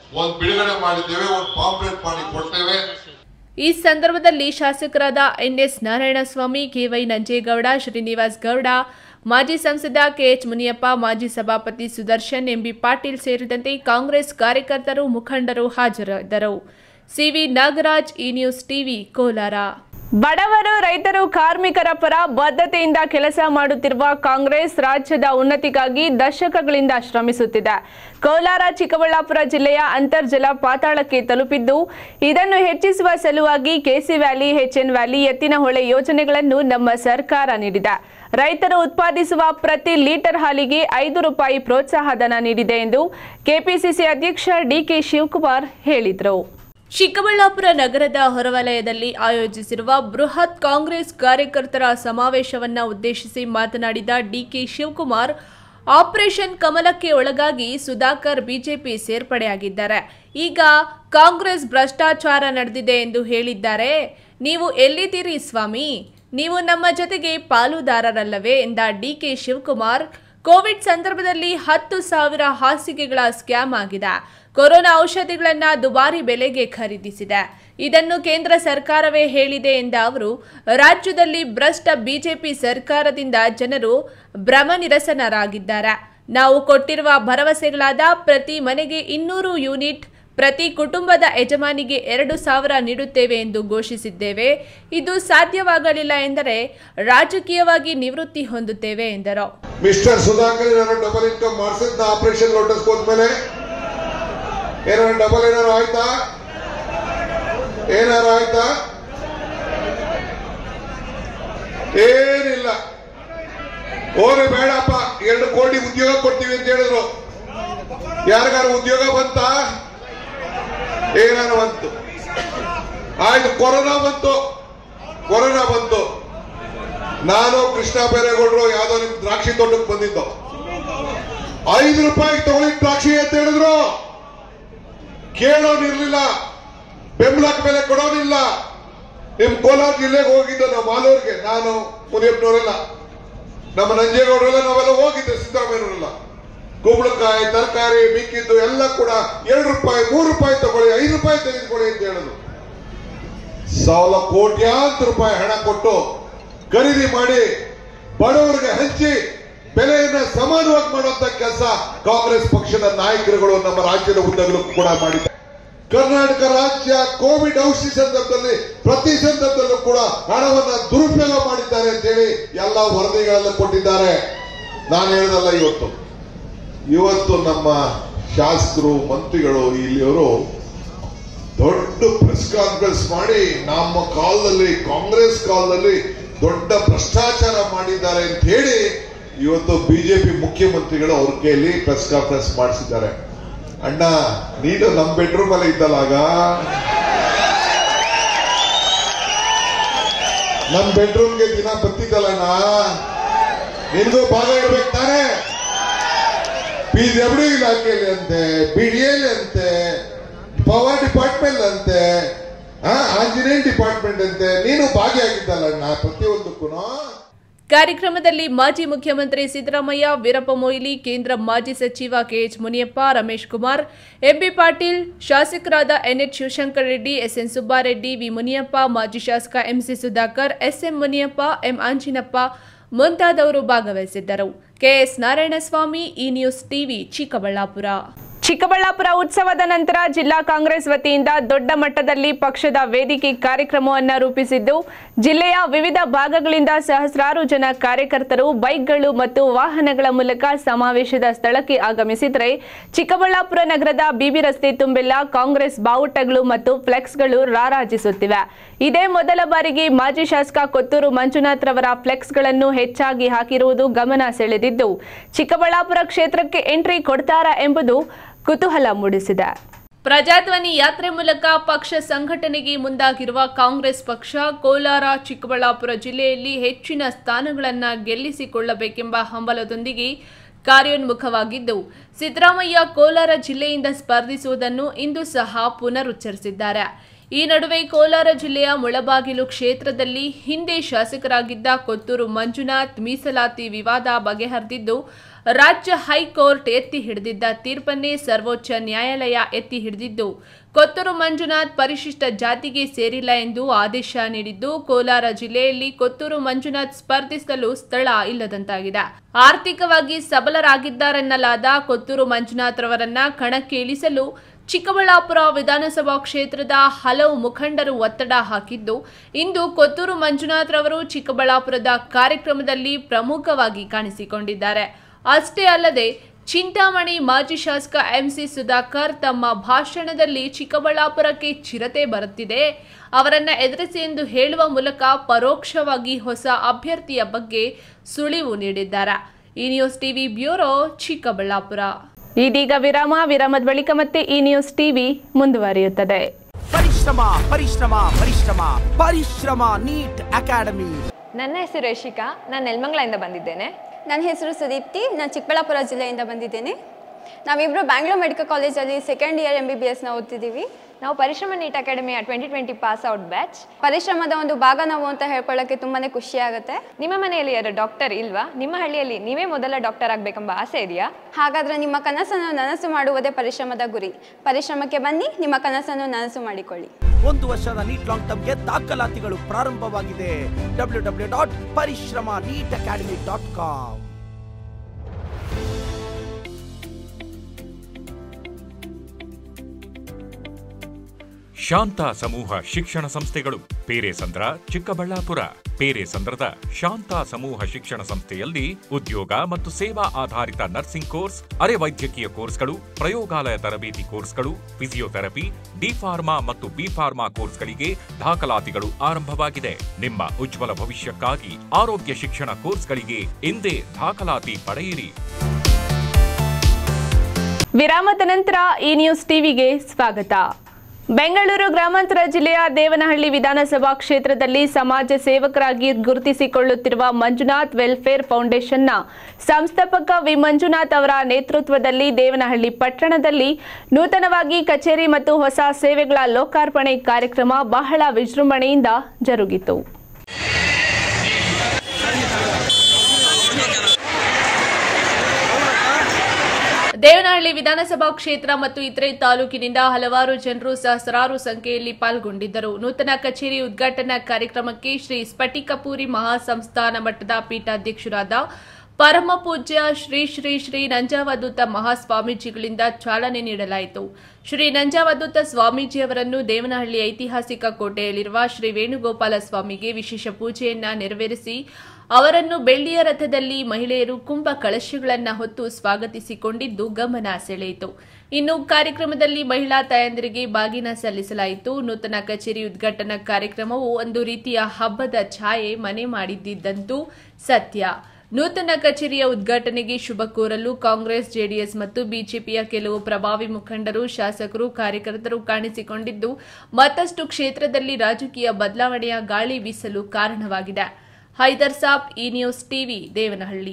ಒಂದು ಬಿಡುಗಡೆ ಮಾಡಿದ್ದೇವೆ ಒಂದು ಪಾಂಪ್ಲೆಟ್ ಮಾಡಿ ಕೊಡ್ತೇವೆ ಈ ಸಂದರ್ಭದಲ್ಲಿ ಶಾಸಕರಾದ ಎನ್ಎಸ್ ನಾರಾಯಣಸ್ವಾಮಿ ಕೆವೈ ನಂಜೇಗೌಡ ಶ್ರೀನಿವಾಸ್ ಗೌಡ ಮಾಜಿ ಸಂಸದ ಕೆಎಚ್ ಮುನಿಯಪ್ಪ ಮಾಜಿ ಸಭಾಪತಿ ಸುದರ್ಶನ್ ಎಂಬಿ ಪಾಟೀಲ್ ಸೇರಿದಂತೆ ಕಾಂಗ್ರೆಸ್ ಕಾರ್ಯಕರ್ತರು ಮುಖಂಡರು ಹಾಜರಿದ್ದರು ಸಿವಿ ನಾಗರಾಜ್ ಈ ನ್ಯೂಸ್ ಟಿವಿ ಕೋಲಾರ ಬಡವರು ರೈತರು ಕಾರ್ಮಿಕರ ಪರ ಬದ್ಧತೆಯಿಂದ ಕೆಲಸ ಮಾಡುತ್ತಿರುವ ಕಾಂಗ್ರೆಸ್ ರಾಜ್ಯದ ಉನ್ನತಿಗಾಗಿ ದಶಕಗಳಿಂದ ಶ್ರಮಿಸುತ್ತಿದೆ ಕೋಲಾರ ಚಿಕ್ಕಬಳ್ಳಾಪುರ ಜಿಲ್ಲೆಯ ಅಂತರ್ಜಲ ಪಾತಾಳಕ್ಕೆ ತಲುಪಿದ್ದು ಇದನ್ನು ಹೆಚ್ಚಿಸುವ ಸಲುವಾಗಿ K C valley H N valley Ettinahole ಯೋಜನೆಗಳನ್ನು ನಮ್ಮ ಸರ್ಕಾರ ನೀಡಿದೆ ರೈತರು ಉತ್ಪಾದಿಸುವ ಪ್ರತಿ ಲೀಟರ್ ಹಾಲಿಗೆ ಐದು ರೂಪಾಯಿ ಪ್ರೋತ್ಸಾಹಧನ ನೀಡಿದೆ ಎಂದು ಕೆಪಿಸಿಸಿ ಅಧ್ಯಕ್ಷ ಡಿಕೆ ಶಿವಕುಮಾರ್ ಹೇಳಿದರು ಚಿಕ್ಕಬಳ್ಳಾಪುರ ನಗರದ ಹೊರವಲಯದಲ್ಲಿ ಆಯೋಜಿಸಿರುವ ಬೃಹತ್ ಕಾಂಗ್ರೆಸ್ ಕಾರ್ಯಕರ್ತರ ಸಮಾವೇಶವನ್ನ ಉದ್ದೇಶಿಸಿ ಮಾತನಾಡಿದ ಡಿಕೆ ಶಿವಕುಮಾರ್ ಆಪರೇಷನ್ ಕಮಲಕ್ಕೆ ಒಳಗಾಗಿ ಸುಧಾಕರ್ ಬಿಜೆಪಿ ಸೇರ್ಪಡೆಯಾಗಿದ್ದಾರೆ ಈಗ ಕಾಂಗ್ರೆಸ್ ಭ್ರಷ್ಟಾಚಾರ ನಡೆದಿದೆ ಎಂದು ಹೇಳಿದ್ದಾರೆ ನೀವು ಎಲ್ಲಿದ್ದೀರಿ ಸ್ವಾಮಿ ನೀವು ನಮ್ಮ ಜೊತೆಗೆ ಪಾಲುದಾರರಲ್ಲವೇ ಎಂದ ಡಿಕೆ ಶಿವಕುಮಾರ್ ಕೋವಿಡ್ ಸಂದರ್ಭದಲ್ಲಿ ಹತ್ತು ಸಾವಿರ ಹಾಸಿಗೆಗಳ ಸ್ಕ್ಯಾಮ್ ಆಗಿದೆ ಕೊರೋನಾ ಔಷಧಿಗಳನ್ನ ದುಬಾರಿ ಬೆಲೆಗೆ ಖರೀದಿಸಿದೆ ಇದನ್ನು ಕೇಂದ್ರ ಸರ್ಕಾರವೇ ಹೇಳಿದೆ ಎಂದ ಅವರು ರಾಜ್ಯದಲ್ಲಿ ಭ್ರಷ್ಟ ಬಿಜೆಪಿ ಸರ್ಕಾರದಿಂದ ಜನರು ಭ್ರಮನಿರಸನರಾಗಿದ್ದಾರೆ ನಾವು ಕೊಟ್ಟಿರುವ ಭರವಸೆಗಳಾದ ಪ್ರತಿ ಮನೆಗೆ ಇನ್ನೂರು ಯೂನಿಟ್ ಪ್ರತಿ ಕುಟುಂಬದ ಯಜಮಾನಿಗೆ ಎರಡು ಸಾವಿರ ನೀಡುತ್ತೇವೆ ಎಂದು ಘೋಷಿಸಿದ್ದೇವೆ ಇದು ಸಾಧ್ಯವಾಗಲಿಲ್ಲ ಎಂದರೆ ರಾಜಕೀಯವಾಗಿ ನಿವೃತ್ತಿ ಹೊಂದುತ್ತೇವೆ ಎಂದರು ಮಿಸ್ಟರ್ ಸುಧಾಕರ್ ಏನಾರು ಡಬಲ್ ಇನ್ಕಮ್ ಮಾಡಿಸಿದ್ನ ಆಪರೇಷನ್ ಲೋಟಸ್ ಹೋದ್ಮೇಲೆ ಏನಾರು ಡಬಲ್ ಏನಾರು ಆಯ್ತಾ ಏನಾರು ಆಯ್ತಾ ಏನಿಲ್ಲ ಹೋಗ್ರಿ ಬೇಡಪ್ಪ ಎರಡು ಕೋಟಿ ಉದ್ಯೋಗ ಕೊಡ್ತೀವಿ ಅಂತ ಹೇಳಿದ್ರು ಯಾರಿಗಾರು ಉದ್ಯೋಗ ಬಂತ ಏನಾರು ಬಂತು ಆಯ್ತು ಕೊರೋನಾ ಬಂತು ಕೊರೋನಾ ಬಂತು ನಾನು ಕೃಷ್ಣ ಬೈರೇಗೌಡರು ಯಾವ್ದೋ ನಿಮ್ ದ್ರಾಕ್ಷಿ ತೋಟಕ್ಕೆ ಬಂದಿದ್ದು ಐದು ರೂಪಾಯಿ ತಗೊಳ್ಳಿ ದ್ರಾಕ್ಷಿ ಅಂತ ಹೇಳಿದ್ರು ಕೇಳೋನಿರ್ಲಿಲ್ಲ ಬೆಂಬಲಕ್ಕೆ ಬೆಲೆ ಕೊಡೋನಿಲ್ಲ ನಿಮ್ ಕೋಲಾರ ಜಿಲ್ಲೆಗೆ ಹೋಗಿದ್ದು ನಾವು ಮಾಲೂರ್ಗೆ ನಾನು ಮುನಿಯಪ್ಪನವರೆಲ್ಲ ನಮ್ಮ ನಂಜೇಗೌಡರೆಲ್ಲ ನಾವೆಲ್ಲ ಹೋಗಿದ್ದೆ ಸಿದ್ದರಾಮಯ್ಯನವರೆಲ್ಲ ಕುಂಬಳಕಾಯಿ ತರಕಾರಿ ಮಿಕ್ಕಿದ್ದು ಎಲ್ಲ ಕೂಡ ಎರಡು ರೂಪಾಯಿ ಮೂರು ರೂಪಾಯಿ ತಗೊಳ್ಳಿ ಐದು ರೂಪಾಯಿ ತೆಗೆದುಕೊಳ್ಳಿ ಅಂತ ಹೇಳಿದ್ರು ಸಾವಿರ ಕೋಟ್ಯಾಂತರ ರೂಪಾಯಿ ಹಣ ಕೊಟ್ಟು ಖರೀದಿ ಮಾಡಿ ಬಡವರಿಗೆ ಹಂಚಿ ಬೆಲೆಯನ್ನ ಸಮಾನವಾಗಿ ಮಾಡುವಂತ ಕೆಲಸ ಕಾಂಗ್ರೆಸ್ ಪಕ್ಷದ ನಾಯಕರುಗಳು ನಮ್ಮ ರಾಜ್ಯದ ಉದ್ದಗಲೂ ಕೂಡ ಮಾಡಿದ್ದಾರೆ ಕರ್ನಾಟಕ ರಾಜ್ಯ ಕೋವಿಡ್ ಔಷಧಿ ಸಂದರ್ಭದಲ್ಲಿ ಪ್ರತಿ ಸಂದರ್ಭದಲ್ಲೂ ಕೂಡ ಹಣವನ್ನ ದುರುಪಯೋಗ ಮಾಡಿದ್ದಾರೆ ಅಂತ ಹೇಳಿ ಎಲ್ಲ ವರದಿಗಳೆಲ್ಲ ಕೊಟ್ಟಿದ್ದಾರೆ ನಾನು ಹೇಳದಲ್ಲ ಇವತ್ತು ಇವತ್ತು ನಮ್ಮ ಶಾಸಕರು ಮಂತ್ರಿಗಳು ಇಲ್ಲಿಯವರು ದೊಡ್ಡ ಪ್ರೆಸ್ ಕಾನ್ಫರೆನ್ಸ್ ಮಾಡಿ ನಮ್ಮ ಕಾಲದಲ್ಲಿ ಕಾಂಗ್ರೆಸ್ ಕಾಲದಲ್ಲಿ ದೊಡ್ಡ ಭ್ರಷ್ಟಾಚಾರ ಮಾಡಿದ್ದಾರೆ ಅಂತ ಹೇಳಿ ಇವತ್ತು ಬಿಜೆಪಿ ಮುಖ್ಯಮಂತ್ರಿಗಳು ಅವ್ರ ಕೈಯಲ್ಲಿ ಪ್ರೆಸ್ ಕಾನ್ಫರೆನ್ಸ್ ಮಾಡಿಸಿದ್ದಾರೆ ಅಣ್ಣ ನೀನು ನಮ್ಮ ಬೆಡ್ರೂಮ್ ಅಲ್ಲಿ ಇದ್ದಲ್ಲ ಆಗ ನಮ್ ಬೆಡ್ರೂಮ್ಗೆ ದಿನ ಬರ್ತಿದ್ದಲ್ಲಣ್ಣ ನಿನ್ಗೂ ಭಾಗ ಇಡ್ಬೇಕು ತಾನೇ ಪಿ ಡಬ್ಲ್ಯೂ ಇಲಾಖೆಯಲ್ಲಿ ಅಂತೆ ಬಿಡಿಎಲ್ ಅಂತೆ ಪವರ್ ಡಿಪಾರ್ಟ್ಮೆಂಟ್ ಅಂತೆ ಆ, ಆಂಜನೇಯ ಡಿಪಾರ್ಟ್ಮೆಂಟ್ ಅಂತೆ ನೀನು ಭಾಗಿಯಾಗಿದ್ದಲ್ಲಣ್ಣ ಪ್ರತಿಯೊಂದಕ್ಕೂ ಕಾರ್ಯಕ್ರಮದಲ್ಲಿ ಮಾಜಿ ಮುಖ್ಯಮಂತ್ರಿ ಸಿದ್ದರಾಮಯ್ಯ ವೀರಪ್ಪ ಮೊಯ್ಲಿ ಕೇಂದ್ರ ಮಾಜಿ ಸಚಿವ ಕೆಎಚ್ ಮುನಿಯಪ್ಪ ರಮೇಶ್ ಕುಮಾರ್ ಎಂಬಿ ಪಾಟೀಲ್ ಶಾಸಕರಾದ N H Shivashankar Reddy S N Subbareddy V Muniyappa ಮಾಜಿ ಶಾಸಕ MC Sudhakar S M Muniyappa M Anjinappa ಮುಂತಾದವರು ಭಾಗವಹಿಸಿದ್ದರು ಕೆಎಸ್ ನಾರಾಯಣಸ್ವಾಮಿ ಈ ನ್ಯೂಸ್ ಟಿವಿ ಚಿಕ್ಕಬಳ್ಳಾಪುರ ಚಿಕ್ಕಬಳ್ಳಾಪುರ ಉತ್ಸವದ ನಂತರ ಜಿಲ್ಲಾ ಕಾಂಗ್ರೆಸ್ ವತಿಯಿಂದ ದೊಡ್ಡ ಮಟ್ಟದಲ್ಲಿ ಪಕ್ಷದ ವೇದಿಕೆ ಕಾರ್ಯಕ್ರಮವನ್ನು ರೂಪಿಸಿದ್ದು ಜಿಲ್ಲೆಯ ವಿವಿಧ ಭಾಗಗಳಿಂದ ಸಹಸ್ರಾರು ಜನ ಕಾರ್ಯಕರ್ತರು ಬೈಕ್ಗಳು ಮತ್ತು ವಾಹನಗಳ ಮೂಲಕ ಸಮಾವೇಶದ ಸ್ಥಳಕ್ಕೆ ಆಗಮಿಸಿದರೆ ಚಿಕ್ಕಬಳ್ಳಾಪುರ ನಗರದ ಬಿಬಿ ರಸ್ತೆ ತುಂಬೆಲ್ಲ ಕಾಂಗ್ರೆಸ್ ಬಾವುಟಗಳು ಮತ್ತು ಫ್ಲೆಕ್ಸ್ಗಳು ರಾರಾಜಿಸುತ್ತಿವೆ ಇದೇ ಮೊದಲ ಬಾರಿಗೆ ಮಾಜಿ ಶಾಸಕ ಕೊತ್ತೂರು ಮಂಜುನಾಥ್ ರವರ ಫ್ಲೆಕ್ಸ್ಗಳನ್ನು ಹೆಚ್ಚಾಗಿ ಹಾಕಿರುವುದು ಗಮನ ಸೆಳೆದಿದ್ದು ಚಿಕ್ಕಬಳ್ಳಾಪುರ ಕ್ಷೇತ್ರಕ್ಕೆ ಎಂಟ್ರಿ ಕೊಡ್ತಾರಾ ಎಂಬುದು ಕುತೂಹಲ ಮೂಡಿಸಿದೆ ಪ್ರಜಾಧ್ವನಿ ಯಾತ್ರೆ ಮೂಲಕ ಪಕ್ಷ ಸಂಘಟನೆಗೆ ಮುಂದಾಗಿರುವ ಕಾಂಗ್ರೆಸ್ ಪಕ್ಷ ಕೋಲಾರ ಚಿಕ್ಕಬಳ್ಳಾಪುರ ಜಿಲ್ಲೆಯಲ್ಲಿ ಹೆಚ್ಚಿನ ಸ್ಥಾನಗಳನ್ನು ಗೆಲ್ಲಿಸಿಕೊಳ್ಳಬೇಕೆಂಬ ಹಂಬಲದೊಂದಿಗೆ ಕಾರ್ಯೋನ್ಮುಖವಾಗಿದ್ದು ಸಿದ್ದರಾಮಯ್ಯ ಕೋಲಾರ ಜಿಲ್ಲೆಯಿಂದ ಸ್ಪರ್ಧಿಸುವುದನ್ನು ಇಂದು ಸಹ ಪುನರುಚ್ಚರಿಸಿದ್ದಾರೆ ಈ ನಡುವೆ ಕೋಲಾರ ಜಿಲ್ಲೆಯ ಮುಳಬಾಗಿಲು ಕ್ಷೇತ್ರದಲ್ಲಿ ಹಿಂದೆ ಶಾಸಕರಾಗಿದ್ದ ಕೊತ್ತೂರು ಮಂಜುನಾಥ್ ಮೀಸಲಾತಿ ವಿವಾದ ಬಗೆಹರಿದಿದ್ದು ರಾಜ್ಯ ಹೈಕೋರ್ಟ್ ಎತ್ತಿ ಹಿಡಿದಿದ್ದ ತೀರ್ಪನ್ನೇ ಸರ್ವೋಚ್ಚ ನ್ಯಾಯಾಲಯ ಎತ್ತಿ ಹಿಡಿದಿದ್ದು ಕೊತ್ತೂರು ಮಂಜುನಾಥ್ ಪರಿಶಿಷ್ಟ ಜಾತಿಗೆ ಸೇರಿಲ್ಲ ಎಂದು ಆದೇಶ ನೀಡಿದ್ದು ಕೋಲಾರ ಜಿಲ್ಲೆಯಲ್ಲಿ ಕೊತ್ತೂರು ಮಂಜುನಾಥ್ ಸ್ಪರ್ಧಿಸಲು ಸ್ಥಳ ಇಲ್ಲದಂತಾಗಿದೆ ಆರ್ಥಿಕವಾಗಿ ಸಬಲರಾಗಿದ್ದಾರೆನ್ನಲಾದ ಕೊತ್ತೂರು ಮಂಜುನಾಥ್ ರವರನ್ನ ಕಣಕ್ಕೆ ಇಳಿಸಲು ಚಿಕ್ಕಬಳ್ಳಾಪುರ ವಿಧಾನಸಭಾ ಕ್ಷೇತ್ರದ ಹಲವು ಮುಖಂಡರು ಒತ್ತಡ ಹಾಕಿದ್ದು ಇಂದು ಕೊತ್ತೂರು ಮಂಜುನಾಥ್ ರವರು ಚಿಕ್ಕಬಳ್ಳಾಪುರದ ಕಾರ್ಯಕ್ರಮದಲ್ಲಿ ಪ್ರಮುಖವಾಗಿ ಕಾಣಿಸಿಕೊಂಡಿದ್ದಾರೆ ಅಷ್ಟೇ ಅಲ್ಲದೆ ಚಿಂತಾಮಣಿ ಮಾಜಿ ಶಾಸಕ ಎಂಸಿ ಸುಧಾಕರ್ ತಮ್ಮ ಭಾಷಣದಲ್ಲಿ ಚಿಕ್ಕಬಳ್ಳಾಪುರಕ್ಕೆ ಚಿರತೆ ಬರುತ್ತಿದೆ ಅವರನ್ನ ಎದುರಿಸಿ ಎಂದು ಹೇಳುವ ಮೂಲಕ ಪರೋಕ್ಷವಾಗಿ ಹೊಸ ಅಭ್ಯರ್ಥಿಯ ಬಗ್ಗೆ ಸುಳಿವು ನೀಡಿದ್ದಾರೆ ಈ ನ್ಯೂಸ್ ಟಿವಿ ಬ್ಯೂರೋ ಚಿಕ್ಕಬಳ್ಳಾಪುರ ಇದೀಗ ವಿರಾಮ ವಿರಾಮದ ಬಳಿಕ ಮತ್ತೆ ಈ ನ್ಯೂಸ್ ಟಿವಿ ಮುಂದುವರಿಯುತ್ತದೆ ಪರಿಶ್ರಮ ಪರಿಶ್ರಮ ಪರಿಶ್ರಮ ಪರಿಶ್ರಮ ನೀಟ್ ಅಕಾಡೆಮಿ ನನ್ನ ಹೆಸರು ರೇಷಿಕಾ ನಾನು ನೆಲಮಂಗಲದಿಂದ ಬಂದಿದ್ದೇನೆ ನನ್ನ ಹೆಸರು ಸುದೀಪ್ತಿ ನಾನು ಚಿಕ್ಕಬಳ್ಳಾಪುರ ಜಿಲ್ಲೆಯಿಂದ ಬಂದಿದ್ದೇನೆ ನಾವಿಬ್ಬರು ಬ್ಯಾಂಗ್ಳೂರ್ ಮೆಡಿಕಲ್ ಕಾಲೇಜಲ್ಲಿ second year M B B ಎಸ್ನ ಓದ್ತಿದ್ದೀವಿ ನಾವು ಪರಿಶ್ರಮ ನೀಟ್ ಅಕಾಡೆಮಿಯ twenty twenty pass out batch ಪರಿಶ್ರಮದ ಒಂದು ಭಾಗ ನಾವು ಅಂತ ಹೇಳ್ಕೊಳ್ಳೋಕ್ಕೆ ತುಂಬಾ ಖುಷಿ ಆಗುತ್ತೆ ನಿಮ್ಮ ಮನೆಯಲ್ಲಿ ಯಾರು ಡಾಕ್ಟರ್ ಇಲ್ವಾ ನಿಮ್ಮ ಹಳ್ಳಿಯಲ್ಲಿ ನೀವೇ ಮೊದಲ ಡಾಕ್ಟರ್ ಆಗಬೇಕೆಂಬ ಆಸೆ ಇದೆಯಾ ಹಾಗಾದರೆ ನಿಮ್ಮ ಕನಸನ್ನು ನನಸು ಮಾಡುವುದೇ ಪರಿಶ್ರಮದ ಗುರಿ ಪರಿಶ್ರಮಕ್ಕೆ ಬನ್ನಿ ನಿಮ್ಮ ಕನಸನ್ನು ನನಸು ಮಾಡಿಕೊಳ್ಳಿ ಒಂದು ವರ್ಷದ ನೀಟ್ ಲಾಂಗ್ ಟರ್ಮ್ಗೆ ದಾಖಲಾತಿಗಳು ಪ್ರಾರಂಭವಾಗಿದೆ W W dot Parishrama NEET academy dot com Shanta ಸಮೂಹ ಶಿಕ್ಷಣ ಸಂಸ್ಥೆಗಳು ಪೇರೆಸಂದ್ರ ಚಿಕ್ಕಬಳ್ಳಾಪುರ ಪೇರೆಸಂದ್ರದ ಶಾಂತ ಸಮೂಹ ಶಿಕ್ಷಣ ಸಂಸ್ಥೆಯಲ್ಲಿ ಉದ್ಯೋಗ ಮತ್ತು ಸೇವಾ ಆಧಾರಿತ ನರ್ಸಿಂಗ್ ಕೋರ್ಸ್ ಅರೆ ವೈದ್ಯಕೀಯ ಕೋರ್ಸ್ಗಳು ಪ್ರಯೋಗಾಲಯ ತರಬೇತಿ ಕೋರ್ಸ್ಗಳು ಫಿಸಿಯೋಥೆರಪಿ ಡಿ ಫಾರ್ಮಾ ಮತ್ತು ಬಿ ಫಾರ್ಮಾ ಕೋರ್ಸ್ಗಳಿಗೆ ದಾಖಲಾತಿಗಳು ಆರಂಭವಾಗಿದೆ ನಿಮ್ಮ ಉಜ್ವಲ ಭವಿಷ್ಯಕ್ಕಾಗಿ ಆರೋಗ್ಯ ಶಿಕ್ಷಣ ಕೋರ್ಸ್ಗಳಿಗೆ ಎಂದೇ ದಾಖಲಾತಿ ಪಡೆಯಿರಿ ವಿರಾಮದ ನಂತರ ಈ ನ್ಯೂಸ್ ಟಿವಿಗೆ ಸ್ವಾಗತ ಬೆಂಗಳೂರು ಗ್ರಾಮಾಂತರ ಜಿಲ್ಲೆಯ ದೇವನಹಳ್ಳಿ ವಿಧಾನಸಭಾ ಕ್ಷೇತ್ರದಲ್ಲಿ ಸಮಾಜ ಸೇವಕರಾಗಿ ಗುರುತಿಸಿಕೊಳ್ಳುತ್ತಿರುವ ಮಂಜುನಾಥ್ ವೆಲ್ಫೇರ್ ಫೌಂಡೇಶನ್ನ ಸಂಸ್ಥಾಪಕ ವಿ ಮಂಜುನಾಥ್ ಅವರ ನೇತೃತ್ವದಲ್ಲಿ ದೇವನಹಳ್ಳಿ ಪಟ್ಟಣದಲ್ಲಿ ನೂತನವಾಗಿ ಕಚೇರಿ ಮತ್ತು ಹೊಸ ಸೇವೆಗಳ ಲೋಕಾರ್ಪಣೆ ಕಾರ್ಯಕ್ರಮ ಬಹಳ ವಿಜೃಂಭಣೆಯಿಂದ ಜರುಗಿತು ದೇವನಹಳ್ಳಿ ವಿಧಾನಸಭಾ ಕ್ಷೇತ್ರ ಮತ್ತು ಇತರೆ ತಾಲೂಕಿನಿಂದ ಹಲವಾರು ಜನರು ಸಹಸ್ರಾರು ಸಂಖ್ಯೆಯಲ್ಲಿ ಪಾಲ್ಗೊಂಡಿದ್ದರು ನೂತನ ಕಚೇರಿ ಉದ್ಘಾಟನಾ ಕಾರ್ಯಕ್ರಮಕ್ಕೆ ಶ್ರೀ ಸ್ಫಟಿಕಪುರಿ ಮಹಾಸಂಸ್ಥಾನ ಮಠದ ಪೀಠಾಧ್ಯಕ್ಷರಾದ ಪರಮ ಪೂಜ್ಯ ಶ್ರೀ ಶ್ರೀ ಶ್ರೀ ನಂಜಾವಧೂತ ಮಹಾಸ್ವಾಮೀಜಿಗಳಿಂದ ಚಾಲನೆ ನೀಡಲಾಯಿತು ಶ್ರೀ ನಂಜಾವಧೂತ ಸ್ವಾಮೀಜಿಯವರನ್ನು ದೇವನಹಳ್ಳಿ ಐತಿಹಾಸಿಕ ಕೋಟೆಯಲ್ಲಿರುವ ಶ್ರೀ ವೇಣುಗೋಪಾಲ ಸ್ವಾಮಿಗೆ ವಿಶೇಷ ಪೂಜೆಯನ್ನ ನೆರವೇರಿಸಿ ಅವರನ್ನು ಬೆಳ್ಳಿಯ ರಥದಲ್ಲಿ ಮಹಿಳೆಯರು ಕುಂಭ ಕಳಶಗಳನ್ನು ಹೊತ್ತು ಸ್ವಾಗತಿಸಿಕೊಂಡಿದ್ದು ಗಮನ ಸೆಳೆಯಿತು ಇನ್ನು ಕಾರ್ಯಕ್ರಮದಲ್ಲಿ ಮಹಿಳಾ ತಾಯಂದಿರಿಗೆ ಬಾಗಿನ ಸಲ್ಲಿಸಲಾಯಿತು ನೂತನ ಕಚೇರಿ ಉದ್ಘಾಟನಾ ಕಾರ್ಯಕ್ರಮವು ಒಂದು ರೀತಿಯ ಹಬ್ಬದ ಛಾಯೆ ಮನೆ ಮಾಡಿದ್ದಂತೂ ಸತ್ಯ ನೂತನ ಕಚೇರಿಯ ಉದ್ಘಾಟನೆಗೆ ಶುಭ ಕೋರಲು ಕಾಂಗ್ರೆಸ್ ಜೆಡಿಎಸ್ ಮತ್ತು ಬಿಜೆಪಿಯ ಕೆಲವು ಪ್ರಭಾವಿ ಮುಖಂಡರು ಶಾಸಕರು ಕಾರ್ಯಕರ್ತರು ಕಾಣಿಸಿಕೊಂಡಿದ್ದು ಮತ್ತಷ್ಟು ಕ್ಷೇತ್ರದಲ್ಲಿ ರಾಜಕೀಯ ಬದಲಾವಣೆಯ ಗಾಳಿ ಬೀಸಲು ಕಾರಣವಾಗಿದೆ ಹೈದರ್ ಸಾಬ್ ಈ ನ್ಯೂಸ್ ಟಿವಿ ದೇವನಹಳ್ಳಿ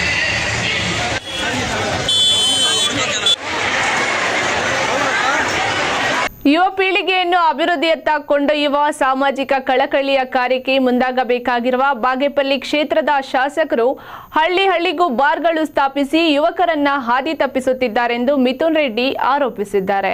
ಯುವ ಪೀಳಿಗೆಯನ್ನು ಅಭಿವೃದ್ಧಿಯತ್ತ ಕೊಂಡೊಯ್ಯುವ ಸಾಮಾಜಿಕ ಕಳಕಳಿಯ ಕಾರ್ಯಕ್ಕೆ ಮುಂದಾಗಬೇಕಾಗಿರುವ ಬಾಗೇಪಲ್ಲಿ ಕ್ಷೇತ್ರದ ಶಾಸಕರು ಹಳ್ಳಿ ಹಳ್ಳಿಗೂ ಬಾರ್ಗಳು ಸ್ಥಾಪಿಸಿ ಯುವಕರನ್ನ ಹಾದಿ ತಪ್ಪಿಸುತ್ತಿದ್ದಾರೆಂದು ಮಿಥುನ್ ರೆಡ್ಡಿ ಆರೋಪಿಸಿದ್ದಾರೆ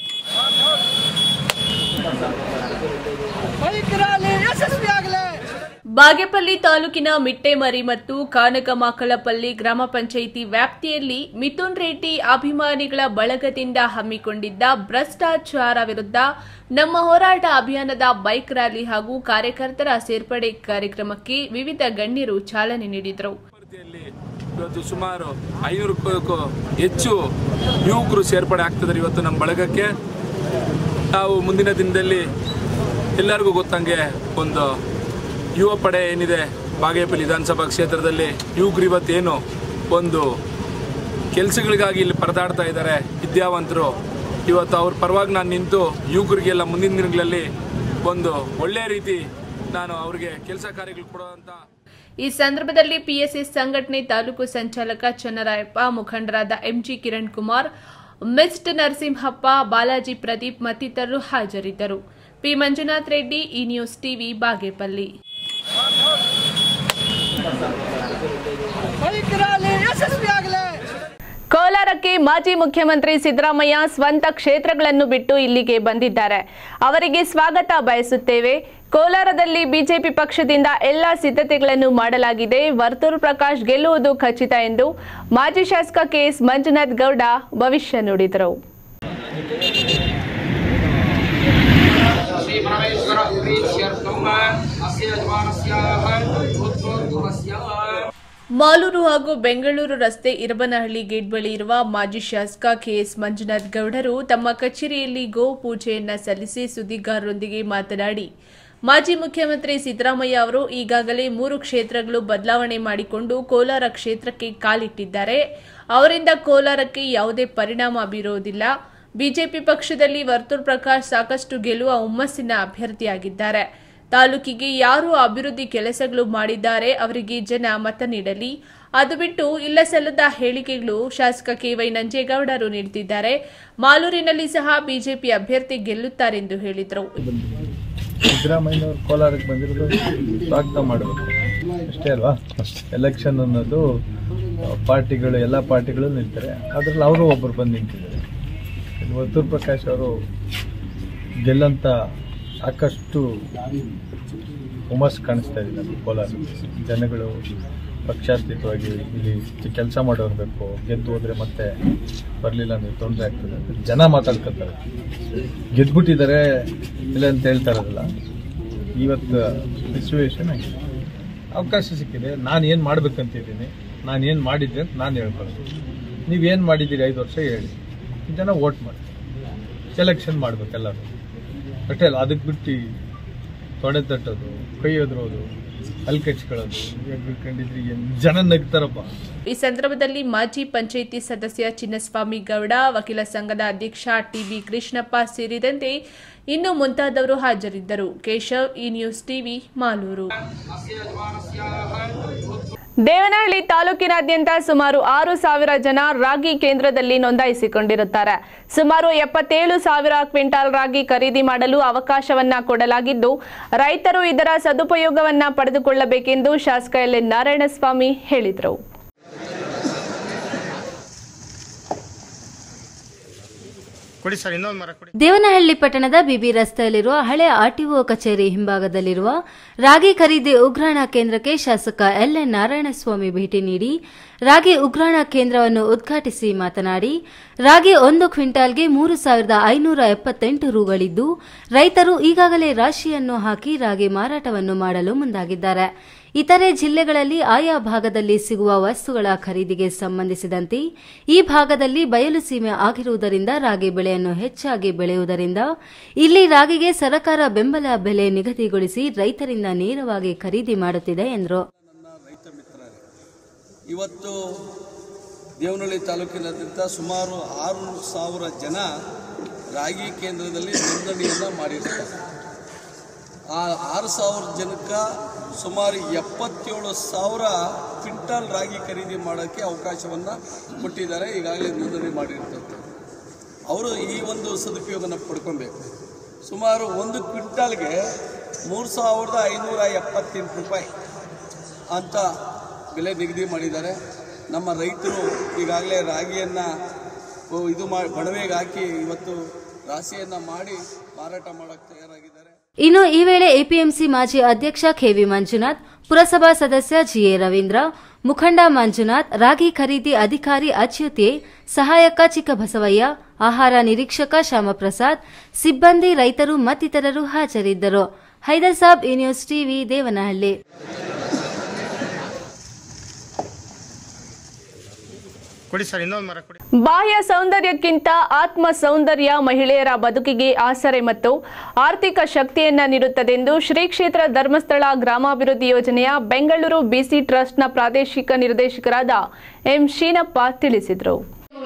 ಬಾಗೇಪಲ್ಲಿ ತಾಲೂಕಿನ ಮಿಟ್ಟೆಮರಿ ಮತ್ತು ಕಾನಕಮಾಕಲಪಲ್ಲಿ ಗ್ರಾಮ ಪಂಚಾಯಿತಿ ವ್ಯಾಪ್ತಿಯಲ್ಲಿ ಮಿಥುನ್ ರೆಡ್ಡಿ ಅಭಿಮಾನಿಗಳ ಬಳಗದಿಂದ ಹಮ್ಮಿಕೊಂಡಿದ್ದ ಭ್ರಷ್ಟಾಚಾರ ವಿರುದ್ಧ ನಮ್ಮ ಹೋರಾಟ ಅಭಿಯಾನದ ಬೈಕ್ ರ್ಯಾಲಿ ಹಾಗೂ ಕಾರ್ಯಕರ್ತರ ಸೇರ್ಪಡೆ ಕಾರ್ಯಕ್ರಮಕ್ಕೆ ವಿವಿಧ ಗಣ್ಯರು ಚಾಲನೆ ನೀಡಿದರು ಸ್ಪರ್ಧೆಯಲ್ಲಿ ಇವತ್ತು ಸುಮಾರು ಐನೂರಕ್ಕೂ ಹೆಚ್ಚು ಯುವಕರು ಸೇರ್ಪಡೆ ಆಗ್ತಿದ್ದಾರೆ ಇವತ್ತು ನಮ್ಮ ಬಳಗಕ್ಕೆ ನಾವು ಮುಂದಿನ ದಿನದಲ್ಲಿ ಎಲ್ಲರಿಗೂ ಗೊತ್ತಂಗೆ ಒಂದು ಯುವ ಪಡೆ ಏನಿದೆ ಬಾಗೇಪಲ್ಲಿ ವಿಧಾನಸಭಾ ಕ್ಷೇತ್ರದಲ್ಲಿ ಯುವಕರು ಇವತ್ತೇನು ಒಂದು ಕೆಲಸಗಳಿಗಾಗಿ ಇಲ್ಲಿ ಪರದಾಡ್ತಾ ಇದ್ದಾರೆ ವಿದ್ಯಾವಂತರು ಇವತ್ತು ಅವ್ರ ಪರವಾಗಿ ನಾನು ನಿಂತು ಯುವಕರಿಗೆಲ್ಲ ಮುಂದಿನ ದಿನಗಳಲ್ಲಿ ಒಂದು ಒಳ್ಳೆಯ ರೀತಿ ನಾನು ಅವ್ರಿಗೆ ಕೆಲಸ ಕಾರ್ಯಗಳು ಕೊಡುವಂಥ ಈ ಸಂದರ್ಭದಲ್ಲಿ ಪಿಎಸ್ಎಸ್ ಸಂಘಟನೆ ತಾಲೂಕು ಸಂಚಾಲಕ ಚನ್ನರಾಯಪ್ಪ ಮುಖಂಡರಾದ ಎಂಜಿ ಕಿರಣ್ ಕುಮಾರ್ ಮಿಸ್ಟ್ ನರಸಿಂಹಪ್ಪ ಬಾಲಾಜಿ ಪ್ರದೀಪ್ ಮತ್ತಿತರರು ಹಾಜರಿದ್ದರು ಪಿ ಮಂಜುನಾಥ್ ರೆಡ್ಡಿ ಈ news TV Bagepalli bike rally ಯಶಸ್ವಿಯಾಗಲಿ ಕೋಲಾರಕ್ಕೆ ಮಾಜಿ ಮುಖ್ಯಮಂತ್ರಿ ಸಿದ್ದರಾಮಯ್ಯ ಸ್ವಂತ ಕ್ಷೇತ್ರಗಳನ್ನು ಬಿಟ್ಟು ಇಲ್ಲಿಗೆ ಬಂದಿದ್ದಾರೆ ಅವರಿಗೆ ಸ್ವಾಗತ ಬಯಸುತ್ತೇವೆ ಕೋಲಾರದಲ್ಲಿ ಬಿಜೆಪಿ ಪಕ್ಷದಿಂದ ಎಲ್ಲ ಸಿದ್ಧತೆಗಳನ್ನು ಮಾಡಲಾಗಿದೆ ವರ್ತೂರು ಪ್ರಕಾಶ್ ಗೆಲ್ಲುವುದು ಖಚಿತ ಎಂದು ಮಾಜಿ ಶಾಸಕ ಕೆಎಸ್ ಮಂಜುನಾಥ್ ಗೌಡ ಭವಿಷ್ಯ ನುಡಿದರು श्रीपरमेश्वर उपेक्ष्यर्थम् अस्य यजमानस्याः पुत्रोद्भवस्य ಮಾಲೂರು ಹಾಗೂ ಬೆಂಗಳೂರು ರಸ್ತೆ ಇರಬನಹಳ್ಳಿ ಗೇಟ್ ಬಳಿ ಇರುವ ಮಾಜಿ ಶಾಸಕ ಕೆಎಸ್ ಮಂಜುನಾಥ್ ಗೌಡರು ತಮ್ಮ ಕಚೇರಿಯಲ್ಲಿ ಗೋ ಪೂಜೆಯನ್ನ ಸಲ್ಲಿಸಿ ಸುದ್ದಿಗಾರರೊಂದಿಗೆ ಮಾತನಾಡಿ ಮಾಜಿ ಮುಖ್ಯಮಂತ್ರಿ ಸಿದ್ದರಾಮಯ್ಯ ಅವರು ಈಗಾಗಲೇ ಮೂರು ಕ್ಷೇತ್ರಗಳು ಬದಲಾವಣೆ ಮಾಡಿಕೊಂಡು ಕೋಲಾರ ಕ್ಷೇತ್ರಕ್ಕೆ ಕಾಲಿಟ್ಟಿದ್ದಾರೆ ಅವರಿಂದ ಕೋಲಾರಕ್ಕೆ ಯಾವುದೇ ಪರಿಣಾಮ ಬೀರುವುದಿಲ್ಲ ಬಿಜೆಪಿ ಪಕ್ಷದಲ್ಲಿ ವರ್ತೂರ್ ಪ್ರಕಾಶ್ ಸಾಕಷ್ಟು ಗೆಲ್ಲುವ ಹುಮ್ಮಸ್ಸಿನ ಅಭ್ಯರ್ಥಿಯಾಗಿದ್ದಾರೆ ತಾಲೂಕಿಗೆ ಯಾರು ಅಭಿವೃದ್ಧಿ ಕೆಲಸಗಳು ಮಾಡಿದ್ದಾರೆ ಅವರಿಗೆ ಜನ ಮತ ನೀಡಲಿ ಅದು ಬಿಟ್ಟು ಇಲ್ಲ ಸಲ್ಲದ ಹೇಳಿಕೆಗಳು ಶಾಸಕ ಕೆವೈ ನಂಜೇಗೌಡರು ನೀಡುತ್ತಿದ್ದಾರೆ ಮಾಲೂರಿನಲ್ಲಿ ಸಹ ಬಿಜೆಪಿ ಅಭ್ಯರ್ಥಿ ಗೆಲ್ಲುತ್ತಾರೆಂದು ಹೇಳಿದರು ಸಿದ್ದರಾಮಯ್ಯನವರು ಕೋಲಾರಕ್ಕೆ ಬಂದಿರೋದು ಸ್ವಾಗತ ಮಾಡಬೇಕು ಅಷ್ಟೇ ಅಲ್ವಾ ಎಲೆಕ್ಷನ್ ಅನ್ನೋದು ಪಾರ್ಟಿಗಳು ಎಲ್ಲ ಪಾರ್ಟಿಗಳು ನಿಲ್ತಾರೆ ಅದರಲ್ಲಿ ಅವರು ಒಬ್ಬರು ಬಂದು ನಿಂತಿದ್ದಾರೆ ಇಲ್ಲಿ ವರ್ತೂರ್ ಪ್ರಕಾಶ್ ಅವರು ಗೆಲ್ಲಂತ ಸಾಕಷ್ಟು ಹುಮ್ಮಸ್ ಕಾಣಿಸ್ತಾ ಇದೆ ನಮಗೆ ಕೋಲಾರ ಜನಗಳು ಪಕ್ಷಾತೀತವಾಗಿ ಇಲ್ಲಿ ಕೆಲಸ ಮಾಡೋರು ಬೇಕು ಗೆದ್ದು ಹೋದ್ರೆ ಮತ್ತೆ ಬರಲಿಲ್ಲ ಅಂದ್ರೆ ತೊಂದರೆ ಆಗ್ತದೆ ಅಂತ ಜನ ಮಾತಾಡ್ಕೊತಾರೆ ಗೆದ್ಬಿಟ್ಟಿದ್ದಾರೆ ಇಲ್ಲ ಅಂತ ಹೇಳ್ತಾ ಇರೋದಿಲ್ಲ ಇವತ್ತು ಸಿಚುವೇಶನ್ ಆಗಿದೆ ಅವಕಾಶ ಸಿಕ್ಕಿದೆ ನಾನು ಏನು ಮಾಡ್ಬೇಕಂತಿದ್ದೀನಿ ನಾನು ಏನು ಮಾಡಿದ್ದೆ ಅಂತ ನಾನು ಹೇಳ್ಕೊಳ್ಳೋದು ನೀವೇನು ಮಾಡಿದ್ದೀರಿ ಐದು ವರ್ಷ ಹೇಳಿ ಜನ ವೋಟ್ ಮಾಡಿ ಸೆಲೆಕ್ಷನ್ ಮಾಡ್ಬೇಕೆಲ್ಲರೂ ಅಷ್ಟೇ ಅಲ್ಲ ಅದಕ್ಕೆ ಬಿಟ್ಟು ತೊಡೆ ತಟ್ಟೋದು ಕೈ ಎದುರೋದು ಅಲ್ಲಿ ಕಚ್ಕೊಳ್ಳೋದು ಕಂಡಿದ್ರಿ ಜನ ನಗ್ತಾರಪ್ಪ ಈ ಸಂದರ್ಭದಲ್ಲಿ ಮಾಜಿ ಪಂಚಾಯಿತಿ ಸದಸ್ಯ ಚಿನ್ನಸ್ವಾಮಿ ಗೌಡ ವಕೀಲ ಸಂಘದ ಅಧ್ಯಕ್ಷ ಟಿಬಿ ಕೃಷ್ಣಪ್ಪ ಸೇರಿದಂತೆ ಇನ್ನು ಮುಂತಾದವರು ಹಾಜರಿದ್ದರು ಕೇಶವ್ ಈ ನ್ಯೂಸ್ ಟಿವಿ ಮಾಲೂರು ದೇವನಹಳ್ಳಿ ತಾಲೂಕಿನಾದ್ಯಂತ ಸುಮಾರು ಆರು ಸಾವಿರ ಜನ ರಾಗಿ ಕೇಂದ್ರದಲ್ಲಿ ನೋಂದಾಯಿಸಿಕೊಂಡಿರುತ್ತಾರೆ ಸುಮಾರು ಎಪ್ಪತ್ತೇಳು ಸಾವಿರ ಕ್ವಿಂಟಾಲ್ ರಾಗಿ ಖರೀದಿ ಮಾಡಲು ಅವಕಾಶವನ್ನ ಕೊಡಲಾಗಿದ್ದು ರೈತರು ಇದರ ಸದುಪಯೋಗವನ್ನ ಪಡೆದುಕೊಳ್ಳಬೇಕೆಂದು ಶಾಸಕ ಎಲ್ ಎನ್ ನಾರಾಯಣಸ್ವಾಮಿ ಹೇಳಿದರು ದೇವನಹಳ್ಳಿ ಪಟ್ಟಣದ ಬಿಬಿ ರಸ್ತೆಯಲ್ಲಿರುವ ಹಳೆ ಆರ್ಟಿಒ ಕಚೇರಿ ಹಿಂಭಾಗದಲ್ಲಿರುವ ರಾಗಿ ಖರೀದಿ ಉಗ್ರಾಣ ಕೇಂದ್ರಕ್ಕೆ ಶಾಸಕ ಎಲ್ ಎನ್ ನಾರಾಯಣಸ್ವಾಮಿ ಭೇಟಿ ನೀಡಿ ರಾಗಿ ಉಗ್ರಾಣ ಕೇಂದ್ರವನ್ನು ಉದ್ಘಾಟಿಸಿ ಮಾತನಾಡಿ ರಾಗಿ ಒಂದು ಕ್ವಿಂಟಾಲ್ಗೆ ಮೂರು ಸಾವಿರದ ಐನೂರ ಎಪ್ಪತ್ತೆಂಟು ರೂಗಳಿದ್ದು ರೈತರು ಈಗಾಗಲೇ ರಾಶಿಯನ್ನು ಹಾಕಿ ರಾಗಿ ಮಾರಾಟವನ್ನು ಮಾಡಲು ಮುಂದಾಗಿದ್ದಾರೆ ಇತರೆ ಜಿಲ್ಲೆಗಳಲ್ಲಿ ಆಯಾ ಭಾಗದಲ್ಲಿ ಸಿಗುವ ವಸ್ತುಗಳ ಖರೀದಿಗೆ ಸಂಬಂಧಿಸಿದಂತೆ ಈ ಭಾಗದಲ್ಲಿ ಬಯಲು ಸೀಮೆ ಆಗಿರುವುದರಿಂದ ರಾಗಿ ಬೆಳೆಯನ್ನು ಹೆಚ್ಚಾಗಿ ಬೆಳೆಯುವುದರಿಂದ ಇಲ್ಲಿ ರಾಗಿಗೆ ಸರಕಾರ ಬೆಂಬಲ ಬೆಲೆ ನಿಗದಿಗೊಳಿಸಿ ರೈತರಿಂದ ನೇರವಾಗಿ ಖರೀದಿ ಮಾಡುತ್ತಿದೆ ಎಂದರು ಇವತ್ತು ದೇವನಹಳ್ಳಿ ತಾಲೂಕಿನಾದ್ಯಂತ ಸುಮಾರು ಆರು ಸಾವಿರ ಜನ ರಾಗಿ ಕೇಂದ್ರದಲ್ಲಿ ನೋಂದಣಿಯನ್ನು ಮಾಡಿರ್ತಾರೆ ಆ ಆರು ಸಾವಿರ ಜನಕ್ಕೆ ಸುಮಾರು ಎಪ್ಪತ್ತೇಳು ಸಾವಿರ ಕ್ವಿಂಟಾಲ್ ರಾಗಿ ಖರೀದಿ ಮಾಡೋಕ್ಕೆ ಅವಕಾಶವನ್ನು ಕೊಟ್ಟಿದ್ದಾರೆ ಈಗಾಗಲೇ ನೋಂದಣಿ ಮಾಡಿರ್ತಂತೆ ಅವರು ಈ ಒಂದು ಸದುಪಯೋಗನ ಪಡ್ಕೊಬೇಕು ಸುಮಾರು ಒಂದು ಕ್ವಿಂಟಾಲ್ಗೆ ಮೂರು ಸಾವಿರದ ಐನೂರ ಎಪ್ಪತ್ತೆಂಟು ರೂಪಾಯಿ ಅಂತ ಬೆಲೆ ನಿಗದಿ ಮಾಡಿದ್ದಾರೆ ನಮ್ಮ ರೈತರು ಈಗಾಗಲೇ ರಾಗಿಯನ್ನು ಇದು ಮಾಡಿ ಬಣವೆಗೆ ಹಾಕಿ ಇವತ್ತು ರಾಶಿಯನ್ನು ಮಾಡಿ ಮಾರಾಟ ಮಾಡೋಕ್ಕೆ ತಯಾರಾಗಿದ್ದಾರೆ ಇನ್ನು ಈ ವೇಳೆ ಎಪಿಎಂಸಿ ಮಾಜಿ ಅಧ್ಯಕ್ಷ ಕೆವಿ ಮಂಜುನಾಥ್ ಪುರಸಭಾ ಸದಸ್ಯ ಜಿಎ ರವೀಂದ್ರ ಮುಖಂಡ ಮಂಜುನಾಥ್ ರಾಗಿ ಖರೀದಿ ಅಧಿಕಾರಿ ಅಚ್ಯುತಿ ಸಹಾಯಕ ಚಿಕ್ಕಬಸವಯ್ಯ ಆಹಾರ ನಿರೀಕ್ಷಕ ಶ್ಯಾಮಪ್ರಸಾದ್ ಸಿಬ್ಬಂದಿ ರೈತರು ಮತ್ತಿತರರು ಹಾಜರಿದ್ದರು ಹೈದರ್ ಸಾಬ್ ಈ ನ್ಯೂಸ್ ಟಿವಿ ದೇವನಹಳ್ಳಿ ಬಾಹ್ಯ ಸೌಂದರ್ಯಕ್ಕಿಂತ ಆತ್ಮ ಸೌಂದರ್ಯ ಮಹಿಳೆಯರ ಬದುಕಿಗೆ ಆಸರೆ ಮತ್ತು ಆರ್ಥಿಕ ಶಕ್ತಿಯನ್ನ ನೀಡುತ್ತದೆಂದು ಶ್ರೀ ಕ್ಷೇತ್ರ ಧರ್ಮಸ್ಥಳ ಗ್ರಾಮಾಭಿವೃದ್ಧಿ ಯೋಜನೆಯ ಬೆಂಗಳೂರು ಬಿಸಿ ಟ್ರಸ್ಟ್ನ ಪ್ರಾದೇಶಿಕ ನಿರ್ದೇಶಕರಾದ ಎಂ ಶೀನಪ್ಪ ತಿಳಿಸಿದರು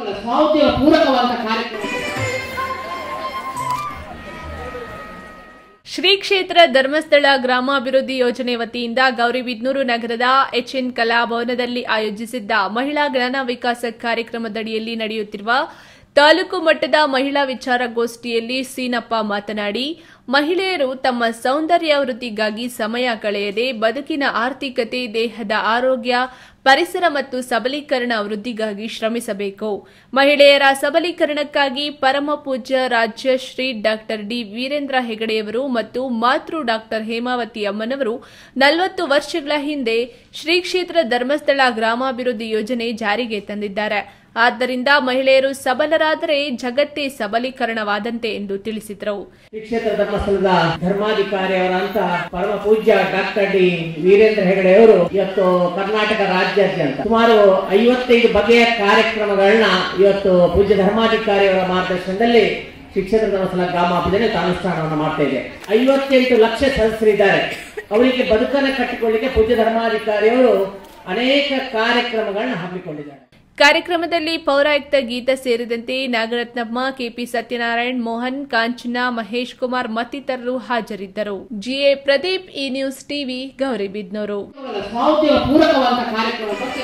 ಶ್ರೀ ಕ್ಷೇತ್ರ ಧರ್ಮಸ್ಥಳ ಗ್ರಾಮಾಭಿವೃದ್ಧಿ ಯೋಜನೆ ವತಿಯಿಂದ ಗೌರಿಬಿದ್ನೂರು ನಗರದ ಎಚ್ಎನ್ ಕಲಾಭವನದಲ್ಲಿ ಆಯೋಜಿಸಿದ್ದ ಮಹಿಳಾ ಜ್ಞಾನ ವಿಕಾಸ ಕಾರ್ಯಕ್ರಮದಡಿಯಲ್ಲಿ ನಡೆಯುತ್ತಿರುವ ತಾಲೂಕು ಮಟ್ಟದ ಮಹಿಳಾ ವಿಚಾರಗೋಷ್ಠಿಯಲ್ಲಿ ಸೀನಪ್ಪ ಮಾತನಾಡಿ ಮಹಿಳೆಯರು ತಮ್ಮ ಸೌಂದರ್ಯ ವೃದ್ಧಿಗಾಗಿ ಸಮಯ ಕಳೆಯದೆ ಬದುಕಿನ ಆರ್ಥಿಕತೆ ದೇಹದ ಆರೋಗ್ಯ ಪರಿಸರ ಮತ್ತು ಸಬಲೀಕರಣ ವೃದ್ಧಿಗಾಗಿ ಶ್ರಮಿಸಬೇಕು ಮಹಿಳೆಯರ ಸಬಲೀಕರಣಕ್ಕಾಗಿ ಪರಮ ಪೂಜ್ಯ ರಾಜ್ಯ ಶ್ರೀ ಡಾಕ್ಟರ್ ಡಿ ವೀರೇಂದ್ರ ಹೆಗಡೆಯವರು ಮತ್ತು ಮಾತೃ ಡಾಕ್ಟರ್ ಹೇಮಾವತಿ ಅಮ್ಮನವರು ನಲವತ್ತು ವರ್ಷಗಳ ಹಿಂದೆ ಶ್ರೀ ಕ್ಷೇತ್ರ ಧರ್ಮಸ್ಥಳ ಗ್ರಾಮಾಭಿವೃದ್ಧಿ ಯೋಜನೆ ಜಾರಿಗೆ ತಂದಿದ್ದಾರೆ ಆದ್ದರಿಂದ ಮಹಿಳೆಯರು ಸಬಲರಾದರೆ ಜಗತ್ತೇ ಸಬಲೀಕರಣವಾದಂತೆ ಎಂದು ತಿಳಿಸಿದರು ಶ್ರೀ ಕ್ಷೇತ್ರ ಧರ್ಮಸ್ಥಳದ ಧರ್ಮಾಧಿಕಾರಿಯವರಂತ ಪರಮ ಪೂಜ್ಯ ಡಾಕ್ಟರ್ ಡಿ ವೀರೇಂದ್ರ ಹೆಗಡೆ ಅವರು ಇವತ್ತು ಕರ್ನಾಟಕ ರಾಜ್ಯಾದ್ಯಂತ ಸುಮಾರು ಐವತ್ತೈದು ಬಗೆಯ ಕಾರ್ಯಕ್ರಮಗಳನ್ನ ಇವತ್ತು ಪೂಜ್ಯ ಧರ್ಮಾಧಿಕಾರಿಯವರ ಮಾರ್ಗದರ್ಶನದಲ್ಲಿ ಶ್ರೀ ಕ್ಷೇತ್ರ ಧರ್ಮಸ್ಥಳ ಗ್ರಾಮಾಭಿವೃದ್ಧಿ ಅನುಷ್ಠಾನವನ್ನು ಮಾಡ್ತಾ ಇದೆ ಐವತ್ತೆಂಟು ಲಕ್ಷ ಸದಸ್ಯರಿದ್ದಾರೆ ಅವರಿಗೆ ಬದುಕನ್ನು ಕಟ್ಟಿಕೊಳ್ಳಿಕ್ಕೆ ಪೂಜ್ಯ ಧರ್ಮಾಧಿಕಾರಿಯವರು ಅನೇಕ ಕಾರ್ಯಕ್ರಮಗಳನ್ನ ಹಮ್ಮಿಕೊಂಡಿದ್ದಾರೆ ಕಾರ್ಯಕ್ರಮದಲ್ಲಿ ಪೌರಾಯುಕ್ತ ಗೀತಾ ಸೇರಿದಂತೆ ನಾಗರತ್ನಮ್ಮ ಕೆಪಿ ಸತ್ಯನಾರಾಯಣ್ ಮೋಹನ್ ಕಾಂಚನಾ ಮಹೇಶ್ ಕುಮಾರ್ ಮತ್ತಿತರರು ಹಾಜರಿದ್ದರು ಜಿಎ ಪ್ರದೀಪ್ ಈ ನ್ಯೂಸ್ ಟಿವಿ ಗೌರಿಬಿದ್ನೂರು ಸ್ವಾವೋದ್ಯೋಗ ಪೂರಕವಾದ ಕಾರ್ಯಕ್ರಮ ಬಗ್ಗೆ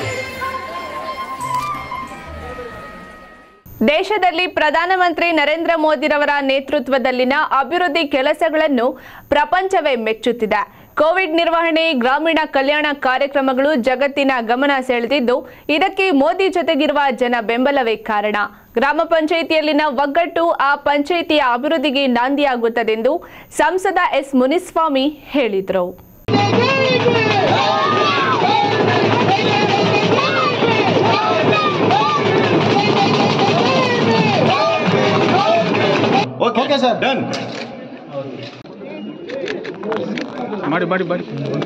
ದೇಶದಲ್ಲಿ ಪ್ರಧಾನಮಂತ್ರಿ ನರೇಂದ್ರ ಮೋದಿರವರ ನೇತೃತ್ವದಲ್ಲಿನ ಅಭಿವೃದ್ಧಿ ಕೆಲಸಗಳನ್ನು ಪ್ರಪಂಚವೇ ಮೆಚ್ಚುತ್ತಿದೆ ಕೋವಿಡ್ ನಿರ್ವಹಣೆ ಗ್ರಾಮೀಣ ಕಲ್ಯಾಣ ಕಾರ್ಯಕ್ರಮಗಳು ಜಗತ್ತಿನ ಗಮನ ಸೆಳೆದಿದ್ದು ಇದಕ್ಕೆ ಮೋದಿ ಜೊತೆಗಿರುವ ಜನ ಬೆಂಬಲವೇ ಕಾರಣ ಗ್ರಾಮ ಪಂಚಾಯಿತಿಯಲ್ಲಿನ ಒಗ್ಗಟ್ಟು ಆ ಪಂಚಾಯಿತಿಯ ಅಭಿವೃದ್ಧಿಗೆ ನಾಂದಿಯಾಗುತ್ತದೆಂದು ಸಂಸದ ಎಸ್ ಮುನಿಸ್ವಾಮಿ ಹೇಳಿದರು ಓಕೆ ಸರ್ ಡನ್ ಮಾಡಿ ಮಾಡಿ ಮಾಡಿ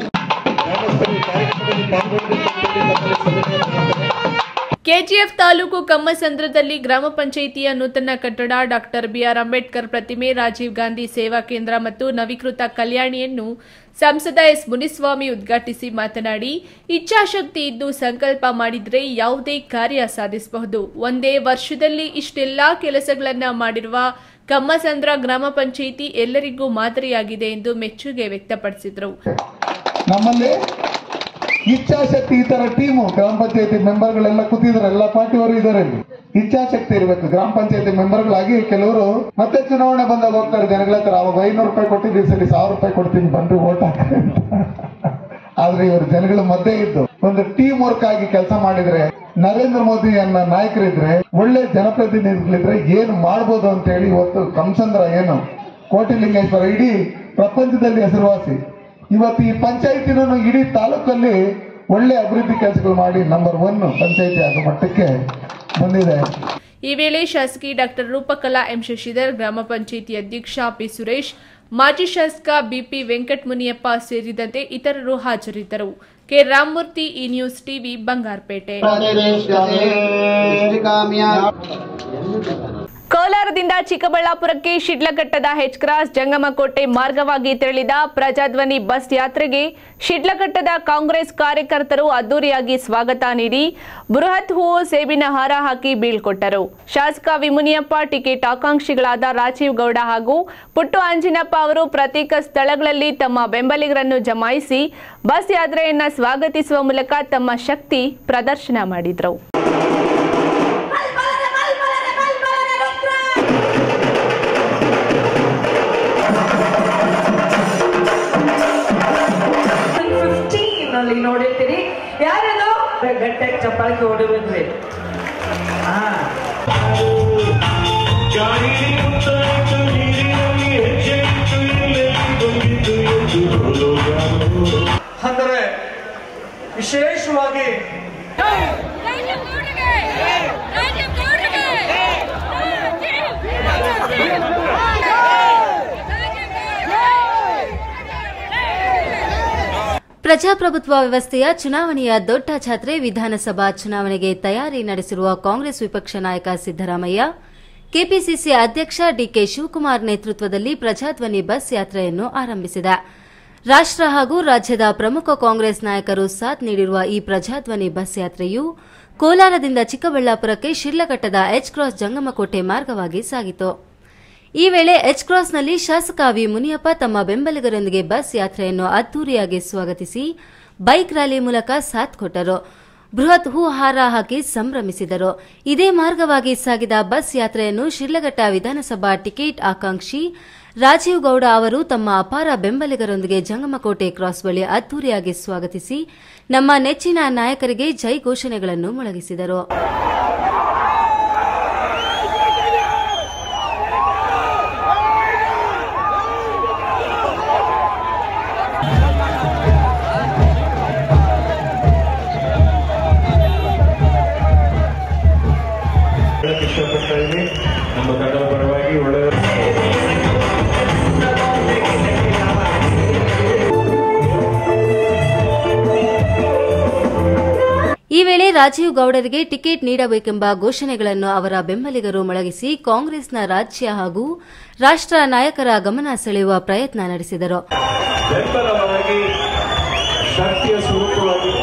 ಕೆಜಿಎಫ್ ತಾಲೂಕು ಕಮ್ಮಸಂದ್ರದಲ್ಲಿ ಗ್ರಾಮ ಪಂಚಾಯಿತಿಯ ನೂತನ ಕಟ್ಟಡ ಡಾಕ್ಟರ್ ಬಿಆರ್ ಅಂಬೇಡ್ಕರ್ ಪ್ರತಿಮೆ ರಾಜೀವ್ ಗಾಂಧಿ ಸೇವಾ ಕೇಂದ್ರ ಮತ್ತು ನವೀಕೃತ ಕಲ್ಯಾಣಿಯನ್ನು ಸಂಸದ ಎಸ್ ಮುನಿಸ್ವಾಮಿ ಉದ್ಘಾಟಿಸಿ ಮಾತನಾಡಿ ಇಚ್ಛಾಶಕ್ತಿ ಇದ್ದು ಸಂಕಲ್ಪ ಮಾಡಿದ್ರೆ ಯಾವುದೇ ಕಾರ್ಯ ಸಾಧಿಸಬಹುದು ಒಂದೇ ವರ್ಷದಲ್ಲಿ ಇಷ್ಟೆಲ್ಲಾ ಕೆಲಸಗಳನ್ನ ಮಾಡಿರುವ ಕಮ್ಮಸಂದ್ರ ಗ್ರಾಮ ಪಂಚಾಯಿತಿ ಎಲ್ಲರಿಗೂ ಮಾದರಿಯಾಗಿದೆ ಎಂದು ಮೆಚ್ಚುಗೆ ವ್ಯಕ್ತಪಡಿಸಿದರು ನಮ್ಮಲ್ಲಿ ಇಚ್ಛಾಶಕ್ತಿ ಈ ತರ ಟೀಮು ಗ್ರಾಮ ಪಂಚಾಯತಿ ಮೆಂಬರ್ಗಳೆಲ್ಲ ಕೂತಿದ್ದಾರೆ ಎಲ್ಲ ಪಾರ್ಟಿಯವರು ಇದ್ದಾರೆ ಇಲ್ಲಿ ಇಚ್ಛಾಶಕ್ತಿ ಇರಬೇಕು ಗ್ರಾಮ ಪಂಚಾಯತಿ ಮೆಂಬರ್ಗಳಾಗಿ ಕೆಲವರು ಮತ್ತೆ ಚುನಾವಣೆ ಬಂದಾಗ ಹೋಗ್ತಾರೆ ಜನಗಳ ಹತ್ರ ಅವಾಗ ಐನೂರು ರೂಪಾಯಿ ಕೊಟ್ಟಿದ್ದೀವಿ ಸರಿ ಸಾವಿರ ರೂಪಾಯಿ ಕೊಡ್ತೀನಿ ಬನ್ರಿ ಓಟ್ ಹಾಕಿ ಅಂತ. ಆದ್ರೆ ಇವರು ಜನಗಳ ಮಧ್ಯೆ ಇದ್ದು ಒಂದು ಟೀಮ್ ವರ್ಕ್ ಆಗಿ ಕೆಲಸ ಮಾಡಿದ್ರೆ ನರೇಂದ್ರ ಮೋದಿ ಅನ್ನ ನಾಯಕರಿದ್ರೆ ಒಳ್ಳೆ ಜನಪ್ರತಿನಿಧಿಗಳಿದ್ರೆ ಏನು ಮಾಡ್ಬೋದು ಅಂತ ಹೇಳಿ ಇವತ್ತು ಕಂಸಂದ್ರ ಏನು ಕೋಟಿಲಿಂಗೇಶ್ವರ ಇಡೀ ಪ್ರಪಂಚದಲ್ಲಿ ಹೆಸರುವಾಸಿ ಇವತ್ತು ಈ ಪಂಚಾಯತಿನೂ ಇಡೀ ತಾಲೂಕಲ್ಲಿ ಒಳ್ಳೆ ಅಭಿವೃದ್ಧಿ ಕೆಲಸಗಳು ಮಾಡಿ ನಂಬರ್ ಒನ್ ಪಂಚಾಯತಿ ಆಗೋ ಮಟ್ಟಕ್ಕೆ ಬಂದಿದೆ ಈ ವೇಳೆ ಶಾಸಕಿ ಡಾಕ್ಟರ್ ರೂಪಕಲಾ ಎಂ ಶಶಿಧರ್ ಗ್ರಾಮ ಪಂಚಾಯಿತಿ ಅಧ್ಯಕ್ಷ ಪಿ ಸುರೇಶ್ ಮಾಜಿ ಶಾಸಕ ಬಿಪಿ ವೆಂಕಟಮುನಿಯಪ್ಪ ಸೇರಿದಂತೆ ಇತರರು ಹಾಜರಿದ್ದರು ಕೆ ರಾಮಮೂರ್ತಿ ಈ ನ್ಯೂಸ್ ಟಿವಿ ಬಂಗಾರಪೇಟೆ ಕೋಲಾರದಿಂದ ಚಿಕ್ಕಬಳ್ಳಾಪುರಕ್ಕೆ ಶಿಡ್ಲಘಟ್ಟದ ಹೆಚ್ ಕ್ರಾಸ್ ಜಂಗಮಕೋಟೆ ಮಾರ್ಗವಾಗಿ ತೆರಳಿದ ಪ್ರಜಾಧ್ವನಿ ಬಸ್ ಯಾತ್ರೆಗೆ ಶಿಡ್ಲಘಟ್ಟದ ಕಾಂಗ್ರೆಸ್ ಕಾರ್ಯಕರ್ತರು ಅದ್ದೂರಿಯಾಗಿ ಸ್ವಾಗತ ನೀಡಿ ಬೃಹತ್ ಹೂವು ಸೇಬಿನ ಹಾರ ಹಾಕಿ ಬೀಳ್ಕೊಟ್ಟರು ಶಾಸಕ ವಿಮುನಿಯಪ್ಪ ಟಿಕೆಟ್ ಆಕಾಂಕ್ಷಿಗಳಾದ ರಾಜೀವ್ ಗೌಡ ಹಾಗೂ ಪುಟ್ಟು ಅಂಜಿನಪ್ಪ ಅವರು ಪ್ರತ್ಯೇಕ ಸ್ಥಳಗಳಲ್ಲಿ ತಮ್ಮ ಬೆಂಬಲಿಗರನ್ನು ಜಮಾಯಿಸಿ ಬಸ್ ಯಾತ್ರೆಯನ್ನ ಸ್ವಾಗತಿಸುವ ಮೂಲಕ ತಮ್ಮ ಶಕ್ತಿ ಪ್ರದರ್ಶನ ಮಾಡಿದರು ಅಲ್ಲಿ ನೋಡಿರ್ತೀರಿ ಯಾರದು ಗಟ್ಟೆ ಚಪ್ಪಾಳಿಕೆ ಹೊಡಿಬಿದ್ರಿ ಹಾ ಅಂದರೆ ವಿಶೇಷವಾಗಿ ಪ್ರಜಾಪ್ರಭುತ್ವ ವ್ಯವಸ್ಥೆಯ ಚುನಾವಣೆಯ ದೊಡ್ಡ ಜಾತ್ರೆ ವಿಧಾನಸಭಾ ಚುನಾವಣೆಗೆ ತಯಾರಿ ನಡೆಸಿರುವ ಕಾಂಗ್ರೆಸ್ ವಿಪಕ್ಷ ನಾಯಕ ಸಿದ್ದರಾಮಯ್ಯ ಕೆಪಿಸಿಸಿ ಅಧ್ಯಕ್ಷ ಡಿಕೆ ಶಿವಕುಮಾರ್ ನೇತೃತ್ವದಲ್ಲಿ ಪ್ರಜಾಧ್ವನಿ ಬಸ್ ಯಾತ್ರೆಯನ್ನು ಆರಂಭಿಸಿದೆ ರಾಷ್ಟ್ರ ಹಾಗೂ ರಾಜ್ಯದ ಪ್ರಮುಖ ಕಾಂಗ್ರೆಸ್ ನಾಯಕರು ಸಾಥ್ ನೀಡಿರುವ ಈ ಪ್ರಜಾಧ್ವನಿ ಬಸ್ ಯಾತ್ರೆಯು ಕೋಲಾರದಿಂದ ಚಿಕ್ಕಬಳ್ಳಾಪುರಕ್ಕೆ ಶಿರ್ಲಘಟ್ಟದ ಎಚ್ ಕ್ರಾಸ್ ಜಂಗಮಕೋಟೆ ಮಾರ್ಗವಾಗಿ ಸಾಗಿತು ಈ ವೇಳೆ ಎಚ್ ಕ್ರಾಸ್ನಲ್ಲಿ ಶಾಸಕ ವಿ ಮುನಿಯಪ್ಪ ತಮ್ಮ ಬೆಂಬಲಿಗರೊಂದಿಗೆ ಬಸ್ ಯಾತ್ರೆಯನ್ನು ಅದ್ದೂರಿಯಾಗಿ ಸ್ವಾಗತಿಸಿ ಬೈಕ್ ರ್ಯಾಲಿ ಮೂಲಕ ಸಾಥ್ ಕೊಟ್ಟರು ಬೃಹತ್ ಹೂ ಹಾರ ಹಾಕಿ ಸಂಭ್ರಮಿಸಿದರು ಇದೇ ಮಾರ್ಗವಾಗಿ ಸಾಗಿದ ಬಸ್ ಯಾತ್ರೆಯನ್ನು ಶಿರ್ಲಘಟ್ಟ ವಿಧಾನಸಭಾ ಟಿಕೆಟ್ ಆಕಾಂಕ್ಷಿ ರಾಜೀವ್ ಗೌಡ ಅವರು ತಮ್ಮ ಅಪಾರ ಬೆಂಬಲಿಗರೊಂದಿಗೆ ಜಂಗಮಕೋಟೆ ಕ್ರಾಸ್ ಬಳಿ ಅದ್ದೂರಿಯಾಗಿ ಸ್ವಾಗತಿಸಿ ನಮ್ಮ ನೆಚ್ಚಿನ ನಾಯಕರಿಗೆ ಜೈ ಘೋಷಣೆಗಳನ್ನು ಮೊಳಗಿಸಿದರು ಹೇಳಕ್ ಇಷ್ಟಪಡ್ತಾ ಇದ್ದೀನಿ ನಮ್ಮ ಕನ್ನಡ ಪರವಾಗಿ ಒಳ್ಳೆಯ ಈ ವೇಳೆ ರಾಜೀವ್ ಗೌಡರಿಗೆ ಟಿಕೆಟ್ ನೀಡಬೇಕೆಂಬ ಘೋಷಣೆಗಳನ್ನು ಅವರ ಬೆಂಬಲಿಗರು ಮೊಳಗಿಸಿ ಕಾಂಗ್ರೆಸ್ನ ರಾಜ್ಯ ಹಾಗೂ ರಾಷ್ಟ್ರ ನಾಯಕರ ಗಮನ ಸೆಳೆಯುವ ಪ್ರಯತ್ನ ನಡೆಸಿದರು ಬೆಂಬಲವಾಗಿ ಶಕ್ತಿಯ ಸ್ವರೂಪವಾಗಿ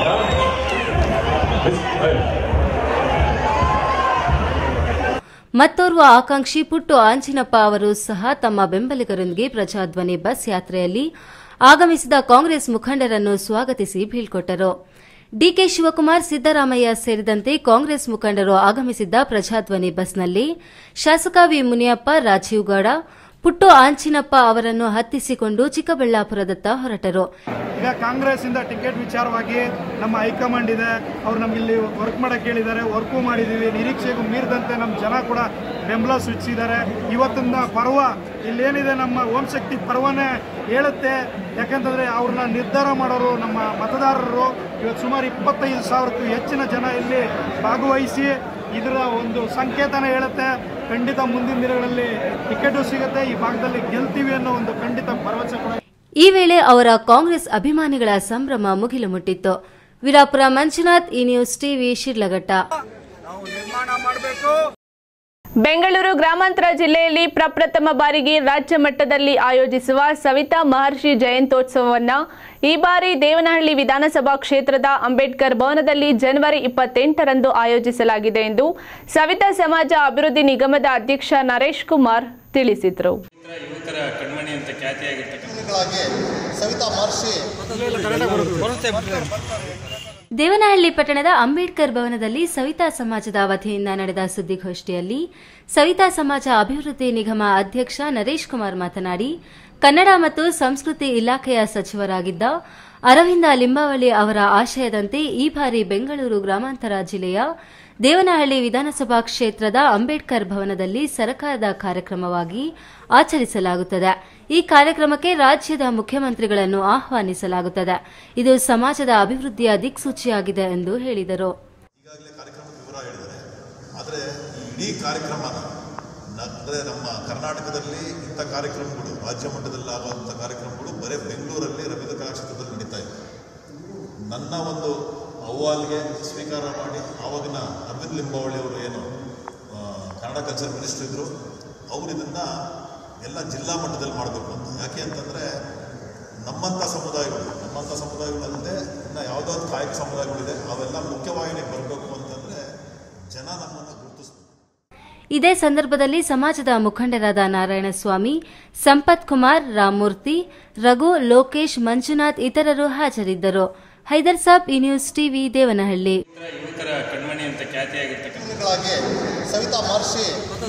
ಮತ್ತೋರ್ವ ಆಕಾಂಕ್ಷಿ ಪುಟ್ಟು ಆಂಜಿನಪ್ಪ ಅವರು ಸಹ ತಮ್ಮ ಬೆಂಬಲಿಗರೊಂದಿಗೆ ಪ್ರಜಾಧ್ವನಿ ಬಸ್ ಯಾತ್ರೆಯಲ್ಲಿ ಆಗಮಿಸಿದ ಕಾಂಗ್ರೆಸ್ ಮುಖಂಡರನ್ನು ಸ್ವಾಗತಿಸಿ ಬೀಳ್ಕೊಟ್ಟರು ಡಿಕೆ ಶಿವಕುಮಾರ್ ಸಿದ್ದರಾಮಯ್ಯ ಸೇರಿದಂತೆ ಕಾಂಗ್ರೆಸ್ ಮುಖಂಡರು ಆಗಮಿಸಿದ್ದ ಪ್ರಜಾಧ್ವನಿ ಬಸ್ನಲ್ಲಿ ಶಾಸಕ ವಿ ಮುನಿಯಪ್ಪ ರಾಜೀವ್ ಗೌಡ ಪುಟ್ಟು ಆಂಚಿನಪ್ಪ ಅವರನ್ನು ಹತ್ತಿಸಿಕೊಂಡು ಚಿಕ್ಕಬಳ್ಳಾಪುರದತ್ತ ಹೊರಟರು ಈಗ ಕಾಂಗ್ರೆಸ್ ಇಂದ ಟಿಕೆಟ್ ವಿಚಾರವಾಗಿ ನಮ್ಮ ಹೈಕಮಾಂಡ್ ಇದೆ ಅವ್ರು ನಮ್ಗೆ ಇಲ್ಲಿ ವರ್ಕ್ ಮಾಡಕ್ಕೆ ಹೇಳಿದ್ದಾರೆ ವರ್ಕು ಮಾಡಿದ್ದೀವಿ ನಿರೀಕ್ಷೆಗೂ ಮೀರಿದಂತೆ ನಮ್ಮ ಜನ ಕೂಡ ಬೆಂಬಲ ಸೂಚಿಸಿದ್ದಾರೆ ಇವತ್ತಿನ ಪರ್ವ ಇಲ್ಲೇನಿದೆ ನಮ್ಮ ಓಂ ಶಕ್ತಿ ಪರ್ವನೇ ಹೇಳುತ್ತೆ ಯಾಕಂತಂದ್ರೆ ಅವ್ರನ್ನ ನಿರ್ಧಾರ ಮಾಡೋರು ನಮ್ಮ ಮತದಾರರು ಇವತ್ತು ಸುಮಾರು ಇಪ್ಪತ್ತೈದು ಸಾವಿರಕ್ಕೂ ಹೆಚ್ಚಿನ ಜನ ಇಲ್ಲಿ ಭಾಗವಹಿಸಿ ಇದರ ಒಂದು ಸಂಕೇತನ ಹೇಳುತ್ತೆ ಖಂಡಿತ ಮುಂದಿನ ದಿನಗಳಲ್ಲಿ ಟಿಕೆಟು ಸಿಗುತ್ತೆ ಈ ಭಾಗದಲ್ಲಿ ಗೆಲ್ತೀವಿ ಅನ್ನೋ ಒಂದು ಖಂಡಿತ ಭರವಸೆ ಕೂಡ ಈ ವೇಳೆ ಅವರ ಕಾಂಗ್ರೆಸ್ ಅಭಿಮಾನಿಗಳ ಸಂಭ್ರಮ ಮುಗಿಲು ಮುಟ್ಟಿತ್ತು ವೀರಾಪುರ ಮಂಜುನಾಥ್ ಈ ನ್ಯೂಸ್ ಟಿವಿ ಶಿಡ್ಲಘಟ್ಟ ಬೆಂಗಳೂರು ಗ್ರಾಮಾಂತರ ಜಿಲ್ಲೆಯಲ್ಲಿ ಪ್ರಪ್ರಥಮ ಬಾರಿಗೆ ರಾಜ್ಯ ಮಟ್ಟದಲ್ಲಿ ಆಯೋಜಿಸುವ ಸವಿತಾ ಮಹರ್ಷಿ ಜಯಂತ್ಯೋತ್ಸವವನ್ನ ಈ ಬಾರಿ ದೇವನಹಳ್ಳಿ ವಿಧಾನಸಭಾ ಕ್ಷೇತ್ರದ ಅಂಬೇಡ್ಕರ್ ಭವನದಲ್ಲಿ ಜನವರಿ ಇಪ್ಪತ್ತೆಂಟರಂದು ಆಯೋಜಿಸಲಾಗಿದೆ ಎಂದು ಸವಿತಾ ಸಮಾಜ ಅಭಿವೃದ್ಧಿ ನಿಗಮದ ಅಧ್ಯಕ್ಷ ನರೇಶ್ ಕುಮಾರ್ ತಿಳಿಸಿದರು ಯುವಕರ ಕಣ್ಮಣಿ ಅಂತ ಖ್ಯಾತಿಯಾಗಿರ್ತಕ್ಕಂಥ ಸವಿತಾ ಮಹರ್ಷಿ ದೇವನಹಳ್ಳಿ ಪಟ್ಟಣದ ಅಂಬೇಡ್ಕರ್ ಭವನದಲ್ಲಿ ಸವಿತಾ ಸಮಾಜದ ವತಿಯಿಂದ ನಡೆದ ಸುದ್ದಿಗೋಷ್ಠಿಯಲ್ಲಿ ಸವಿತಾ ಸಮಾಜ ಅಭಿವೃದ್ಧಿ ನಿಗಮ ಅಧ್ಯಕ್ಷ ನರೇಶ್ ಕುಮಾರ್ ಮಾತನಾಡಿ ಕನ್ನಡ ಮತ್ತು ಸಂಸ್ಕೃತಿ ಇಲಾಖೆಯ ಸಚಿವರಾಗಿದ್ದ ಅರವಿಂದ ಲಿಂಬಾವಳಿ ಅವರ ಆಶಯದಂತೆ ಈ ಬಾರಿ ಬೆಂಗಳೂರು ಗ್ರಾಮಾಂತರ ಜಿಲ್ಲೆಯ ದೇವನಹಳ್ಳಿ ವಿಧಾನಸಭಾ ಕ್ಷೇತ್ರದ ಅಂಬೇಡ್ಕರ್ ಭವನದಲ್ಲಿ ಸರ್ಕಾರದ ಕಾರ್ಯಕ್ರಮವಾಗಿ ಆಚರಿಸಲಾಗುತ್ತದೆ ಈ ಕಾರ್ಯಕ್ರಮಕ್ಕೆ ರಾಜ್ಯದ ಮುಖ್ಯಮಂತ್ರಿಗಳನ್ನು ಆಹ್ವಾನಿಸಲಾಗುತ್ತದೆ ಇದು ಸಮಾಜದ ಅಭಿವೃದ್ಧಿಯ ದಿಕ್ಸೂಚಿಯಾಗಿದೆ ಎಂದು ಹೇಳಿದರು ಆದರೆ ಈ ಇಡೀ ಕಾರ್ಯಕ್ರಮನ ಅಂದರೆ ನಮ್ಮ ಕರ್ನಾಟಕದಲ್ಲಿ ಇಂಥ ಕಾರ್ಯಕ್ರಮಗಳು ರಾಜ್ಯ ಮಟ್ಟದಲ್ಲಿ ಆಗುವಂಥ ಕಾರ್ಯಕ್ರಮಗಳು ಬರೀ ಬೆಂಗಳೂರಲ್ಲಿ ರವೀಂದ್ರ ಕಲಾಕ್ಷೇತ್ರದಲ್ಲಿ ನಡೀತಾ ಇದೆ ನನ್ನ ಒಂದು ಅಹ್ವಾಲ್ಗೆ ಸ್ವೀಕಾರ ಮಾಡಿ ಆವಾಗಿನ ಅರವಿಂದ್ ಲಿಂಬಾವಳಿ ಅವರು ಏನು ಆ, ಕನ್ನಡ ಕಲ್ಚರ್ ಮಿನಿಸ್ಟರ್ ಇದ್ದರು ಅವರು ಇದನ್ನು ಎಲ್ಲ ಜಿಲ್ಲಾ ಮಟ್ಟದಲ್ಲಿ ಮಾಡಬೇಕು ಅಂತ ಯಾಕೆ ಅಂತಂದರೆ ನಮ್ಮಂಥ ಸಮುದಾಯಗಳು ನಮ್ಮಂಥ ಸಮುದಾಯಗಳು ಅಲ್ಲದೆ ಇನ್ನು ಯಾವುದಾದ್ರು ಕಾಯಕ ಸಮುದಾಯಗಳಿದೆ ಅವೆಲ್ಲ ಮುಖ್ಯವಾಹಿನಿಗೆ ಬರಬೇಕು ಅಂತಂದರೆ ಜನ ನಮ್ಮನ್ನು ಗುರುತಿಸ್ಬೇಕು ಇದೇ ಸಂದರ್ಭದಲ್ಲಿ ಸಮಾಜದ ಮುಖಂಡರಾದ ನಾರಾಯಣಸ್ವಾಮಿ ಸಂಪತ್ ಕುಮಾರ್ ರಾಮಮೂರ್ತಿ ರಘು ಲೋಕೇಶ್ ಮಂಜುನಾಥ್ ಇತರರು ಹಾಜರಿದ್ದರು ಹೈದರ್ ಸಾಬ್ ಈ ನ್ಯೂಸ್ ಟಿವಿ ದೇವನಹಳ್ಳಿ ಯುವಕರ ಕಣ್ಮಣಿ ಅಂತ ಖ್ಯಾತಿಯಾಗಿರ್ತಕ್ಕಂಥ ಸವಿತಾ ಮಹರ್ಷಿ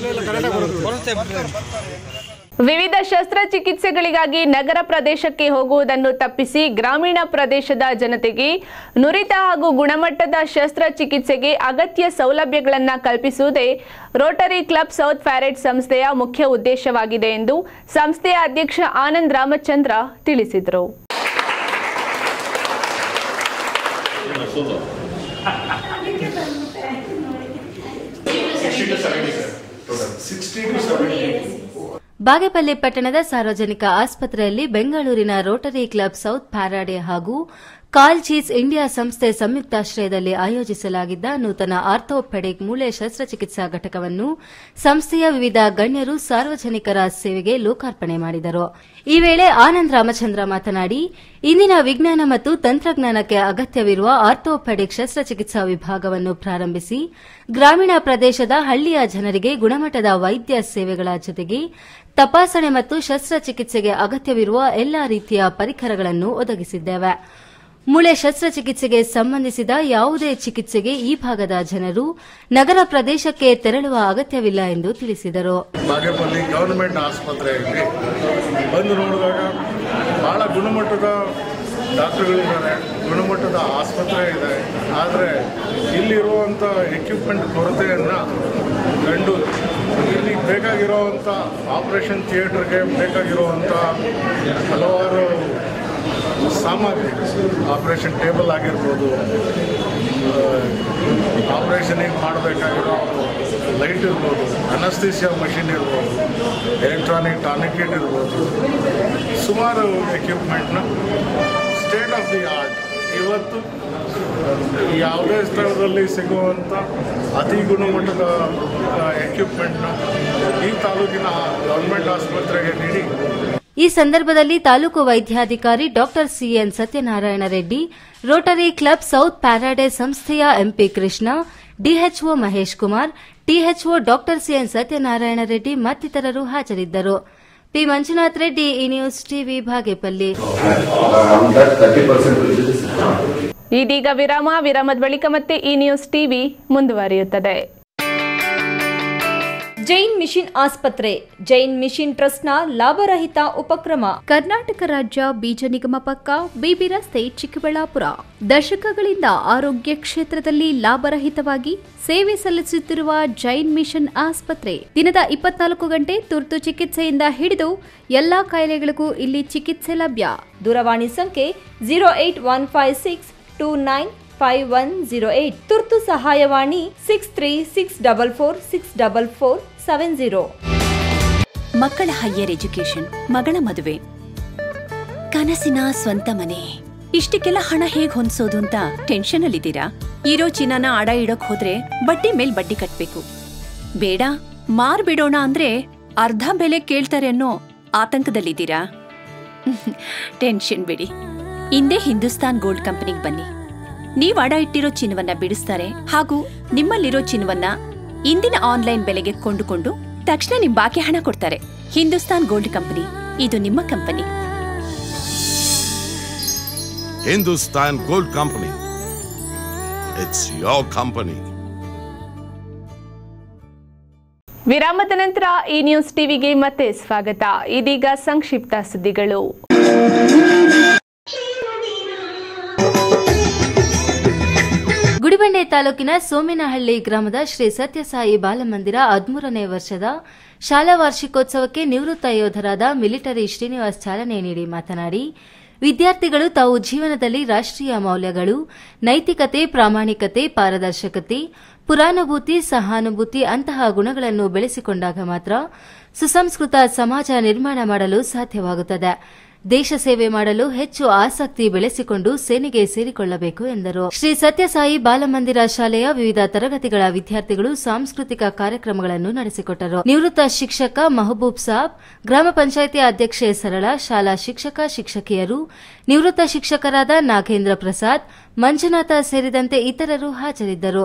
ವಿವಿಧ ಶಸ್ತ್ರಚಿಕಿತ್ಸೆಗಳಿಗಾಗಿ ನಗರ ಪ್ರದೇಶಕ್ಕೆ ಹೋಗುವುದನ್ನು ತಪ್ಪಿಸಿ ಗ್ರಾಮೀಣ ಪ್ರದೇಶದ ಜನತೆಗೆ ನುರಿತ ಹಾಗೂ ಗುಣಮಟ್ಟದ ಶಸ್ತ್ರಚಿಕಿತ್ಸೆಗೆ ಅಗತ್ಯ ಸೌಲಭ್ಯಗಳನ್ನು ಕಲ್ಪಿಸುವುದೇ ರೋಟರಿ ಕ್ಲಬ್ ಸೌತ್ ಫ್ಯಾರೆಟ್ ಸಂಸ್ಥೆಯ ಮುಖ್ಯ ಉದ್ದೇಶವಾಗಿದೆ ಎಂದು ಸಂಸ್ಥೆಯ ಅಧ್ಯಕ್ಷ ಆನಂದ್ ರಾಮಚಂದ್ರ ತಿಳಿಸಿದರು ಸಿಕ್ಸ್ಟಿ ಟು ಸೆವೆಂಟಿ ಬಾಗೇಪಲ್ಲಿ ಪಟ್ಟಣದ ಸಾರ್ವಜನಿಕ ಆಸ್ಪತ್ರೆಯಲ್ಲಿ ಬೆಂಗಳೂರಿನ ರೋಟರಿ ಕ್ಲಬ್ ಸೌತ್ ಪ್ಯಾರಾಡೆ ಹಾಗೂ ಕಾಲ್ಚೀಸ್ ಇಂಡಿಯಾ ಸಂಸ್ಥೆ ಸಂಯುಕ್ತಾಶ್ರಯದಲ್ಲಿ ಆಯೋಜಿಸಲಾಗಿದ್ದ ನೂತನ ಆರ್ಥೋಪೆಡಿಕ್ ಮೂಳೆ ಶಸ್ತ್ರಚಿಕಿತ್ಸಾ ಘಟಕವನ್ನು ಸಂಸ್ಥೆಯ ವಿವಿಧ ಗಣ್ಯರು ಸಾರ್ವಜನಿಕರ ಸೇವೆಗೆ ಲೋಕಾರ್ಪಣೆ ಮಾಡಿದರು ಈ ವೇಳೆ ಆನಂದ್ ರಾಮಚಂದ್ರ ಮಾತನಾಡಿ ಇಂದಿನ ವಿಜ್ಞಾನ ಮತ್ತು ತಂತ್ರಜ್ಞಾನಕ್ಕೆ ಅಗತ್ಯವಿರುವ ಆರ್ಥೋಪೆಡಿಕ್ ಶಸ್ತ್ರಚಿಕಿತ್ಸಾ ವಿಭಾಗವನ್ನು ಪ್ರಾರಂಭಿಸಿ ಗ್ರಾಮೀಣ ಪ್ರದೇಶದ ಹಳ್ಳಿಯ ಜನರಿಗೆ ಗುಣಮಟ್ಟದ ವೈದ್ಯ ಸೇವೆಗಳ ಜೊತೆಗೆ ತಪಾಸಣೆ ಮತ್ತು ಶಸ್ತ್ರಚಿಕಿತ್ಸೆಗೆ ಅಗತ್ಯವಿರುವ ಎಲ್ಲಾ ರೀತಿಯ ಪರಿಕರಗಳನ್ನು ಒದಗಿಸಿದ್ದೇವೆ ಮೂಳೆ ಶಸ್ತ್ರಚಿಕಿತ್ಸೆಗೆ ಸಂಬಂಧಿಸಿದ ಯಾವುದೇ ಚಿಕಿತ್ಸೆಗೆ ಈ ಭಾಗದ ಜನರು ನಗರ ಪ್ರದೇಶಕ್ಕೆ ತೆರಳುವ ಅಗತ್ಯವಿಲ್ಲ ಎಂದು ತಿಳಿಸಿದರು ಬಾಗೇಪಲ್ಲಿ ಗವರ್ಮೆಂಟ್ ಆಸ್ಪತ್ರೆಯಲ್ಲಿ ಬಂದು ನೋಡಿದಾಗ ಭಾಳ ಗುಣಮಟ್ಟದ ಡಾಕ್ಟರ್ಗಳಿದ್ದಾರೆ ಗುಣಮಟ್ಟದ ಆಸ್ಪತ್ರೆ ಇದೆ ಆದರೆ ಇಲ್ಲಿರುವಂಥ ಎಕ್ವಿಪ್ಮೆಂಟ್ ಕೊರತೆಯನ್ನು ಕಂಡು ಇಲ್ಲಿ ಬೇಕಾಗಿರೋವಂಥ ಆಪರೇಷನ್ ಥಿಯೇಟರ್ಗೆ ಬೇಕಾಗಿರುವಂಥ ಹಲವಾರು ಸಾಮಗ್ರಿ ಆಪರೇಷನ್ ಟೇಬಲ್ ಆಗಿರ್ಬೋದು ಆಪರೇಷನಿಗೆ ಮಾಡಬೇಕಾಗಿರೋ ಲೈಟ್ ಇರ್ಬೋದು ಅನಸ್ತೀಸಿಯಾ ಮಷಿನ್ ಇರ್ಬೋದು ಎಲೆಕ್ಟ್ರಾನಿಕ್ ಟಾನಿಕೆಟ್ ಇರ್ಬೋದು ಸುಮಾರು ಎಕ್ವಿಪ್ಮೆಂಟ್ನ ಸ್ಟೇಟ್ ಆಫ್ ದಿ ಆರ್ಟ್ ಇವತ್ತು ಯಾವುದೇ ಸ್ಥಳದಲ್ಲಿ ಸಿಗುವಂಥ ಅತಿ ಗುಣಮಟ್ಟದ ಎಕ್ವಿಪ್ಮೆಂಟ್ನ ಈ ತಾಲೂಕಿನ ಗೌರ್ಮೆಂಟ್ ಆಸ್ಪತ್ರೆಗೆ ನೀಡಿ ಈ ಸಂದರ್ಭದಲ್ಲಿ ತಾಲೂಕು ವೈದ್ಯಾಧಿಕಾರಿ doctor CN Satyanarayana Reddy rotary club south paradise ಸಂಸ್ಥೆಯ MP Krishna DHO Mahesh Kumar THO doctor CN Satyanarayana Reddy ಮತ್ತಿತರರು ಹಾಜರಿದ್ದರು ಪಿ ಮಂಜುನಾಥ್ ರೆಡ್ಡಿ ಈ ನ್ಯೂಸ್ ಟಿವಿ ಭಾಗೇಪಲ್ಲಿ ಇದೀಗ ವಿರಾಮ ವಿರಾಮದ ಬಳಿಕ ಮತ್ತೆ ಈ ನ್ಯೂಸ್ ಟಿವಿ ಮುಂದುವರಿಯುತ್ತದೆ ಜೈನ್ ಮಿಷನ್ ಆಸ್ಪತ್ರೆ ಜೈನ್ ಮಿಷನ್ ಟ್ರಸ್ಟ್ನ ಲಾಭರಹಿತ ಉಪಕ್ರಮ ಕರ್ನಾಟಕ ರಾಜ್ಯ ಬೀಜ ನಿಗಮ ಪಕ್ಕ ಬಿಬಿ ರಸ್ತೆ ಚಿಕ್ಕಬಳ್ಳಾಪುರ ದಶಕಗಳಿಂದ ಆರೋಗ್ಯ ಕ್ಷೇತ್ರದಲ್ಲಿ ಲಾಭರಹಿತವಾಗಿ ಸೇವೆ ಸಲ್ಲಿಸುತ್ತಿರುವ ಜೈನ್ ಮಿಷನ್ ಆಸ್ಪತ್ರೆ ದಿನದ ಇಪ್ಪತ್ನಾಲ್ಕು ಗಂಟೆ ತುರ್ತು ಚಿಕಿತ್ಸೆಯಿಂದ ಹಿಡಿದು ಎಲ್ಲಾ ಕಾಯಿಲೆಗಳಿಗೂ ಇಲ್ಲಿ ಚಿಕಿತ್ಸೆ ಲಭ್ಯ ದೂರವಾಣಿ ಸಂಖ್ಯೆ zero eight one five six two nine five one zero eight ತುರ್ತು ಸಹಾಯವಾಣಿ six three six double four six double four seven zero ಮಕ್ಕಳ ಹೈಯರ್ ಎಜುಕೇಶನ್ ಮಗಳ ಮದುವೆ ಕನಸಿನ ಸ್ವಂತ ಮನೆ ಇಷ್ಟಕ್ಕೆಲ್ಲ ಹಣ ಹೇಗ್ ಹೊಂದ್ಸೋದು ಅಂತ ಟೆನ್ಷನ್ ಅಲ್ಲಿದ್ದೀರಾ ಇರೋ ಚಿನ್ನನ ಅಡ ಇಡೋಕ್ ಹೋದ್ರೆ ಬಡ್ಡಿ ಮೇಲ್ ಬಡ್ಡಿ ಕಟ್ಬೇಕು ಬೇಡ ಮಾರ್ಬಿಡೋಣ ಅಂದ್ರೆ ಅರ್ಧ ಬೆಲೆ ಕೇಳ್ತಾರೆ ಅನ್ನೋ ಆತಂಕದಲ್ಲಿದ್ದೀರಾ ಟೆನ್ಷನ್ ಬಿಡಿ ಹಿಂದೆ ಹಿಂದೂಸ್ತಾನ್ ಗೋಲ್ಡ್ ಕಂಪನಿಗೆ ಬನ್ನಿ ನೀವ್ ಅಡ ಇಟ್ಟಿರೋ ಚಿನ್ನವನ್ನ ಬಿಡಿಸ್ತಾರೆ ಹಾಗೂ ನಿಮ್ಮಲ್ಲಿರೋ ಚಿನ್ನವನ್ನ ಇಂದಿನ ಆನ್ಲೈನ್ ಬೆಲೆಗೆ ಕೊಂಡುಕೊಂಡು ತಕ್ಷಣ ನಿಮ್ ಬಾಕಿ ಹಣ ಕೊಡ್ತಾರೆ ಹಿಂದೂಸ್ತಾನ್ ಗೋಲ್ಡ್ ಕಂಪನಿ ಇದು ನಿಮ್ಮ company Hindustan Gold Company. It's your company. ವಿರಾಮದ ನಂತರ ಈ ನ್ಯೂಸ್ ಟಿವಿಗೆ ಮತ್ತೆ ಸ್ವಾಗತ ಇದೀಗ ಸಂಕ್ಷಿಪ್ತ ಸುದ್ದಿಗಳು ಗುಡಿಬಂಡೆ ತಾಲೂಕಿನ ಸೋಮಿನಹಳ್ಳಿ ಗ್ರಾಮದ ಶ್ರೀ ಸತ್ಯಸಾಯಿ ಬಾಲಮಂದಿರ ಹದಿಮೂರನೇ ವರ್ಷದ ಶಾಲಾ ವಾರ್ಷಿಕೋತ್ಸವಕ್ಕೆ ನಿವೃತ್ತ ಯೋಧರಾದ ಮಿಲಿಟರಿ ಶ್ರೀನಿವಾಸ್ ಚಾಲನೆ ನೀಡಿ ಮಾತನಾಡಿ ವಿದ್ಯಾರ್ಥಿಗಳು ತಾವು ಜೀವನದಲ್ಲಿ ರಾಷ್ಟ್ರೀಯ ಮೌಲ್ಯಗಳು ನೈತಿಕತೆ ಪ್ರಾಮಾಣಿಕತೆ ಪಾರದರ್ಶಕತೆ ಪುರಾನುಭೂತಿ ಸಹಾನುಭೂತಿ ಅಂತಹ ಗುಣಗಳನ್ನು ಬೆಳೆಸಿಕೊಂಡಾಗ ಮಾತ್ರ ಸುಸಂಸ್ಕೃತ ಸಮಾಜ ನಿರ್ಮಾಣ ಮಾಡಲು ಸಾಧ್ಯವಾಗುತ್ತದೆ ದೇಶ ಸೇವೆ ಮಾಡಲು ಹೆಚ್ಚು ಆಸಕ್ತಿ ಬೆಳೆಸಿಕೊಂಡು ಸೇನೆಗೆ ಸೇರಿಕೊಳ್ಳಬೇಕು ಎಂದರು ಶ್ರೀ ಸತ್ಯಸಾಯಿ ಬಾಲಮಂದಿರ ಶಾಲೆಯ ವಿವಿಧ ತರಗತಿಗಳ ವಿದ್ಯಾರ್ಥಿಗಳು ಸಾಂಸ್ಕೃತಿಕ ಕಾರ್ಯಕ್ರಮಗಳನ್ನು ನಡೆಸಿಕೊಟ್ಟರು ನಿವೃತ್ತ ಶಿಕ್ಷಕ ಮಹಬೂಬ್ ಸಾಬ್ ಗ್ರಾಮ ಪಂಚಾಯಿತಿ ಅಧ್ಯಕ್ಷೆ ಸರಳ ಶಾಲಾ ಶಿಕ್ಷಕ ಶಿಕ್ಷಕಿಯರು ನಿವೃತ್ತ ಶಿಕ್ಷಕರಾದ ನಾಗೇಂದ್ರ ಪ್ರಸಾದ್ ಮಂಜುನಾಥ ಸೇರಿದಂತೆ ಇತರರು ಹಾಜರಿದ್ದರು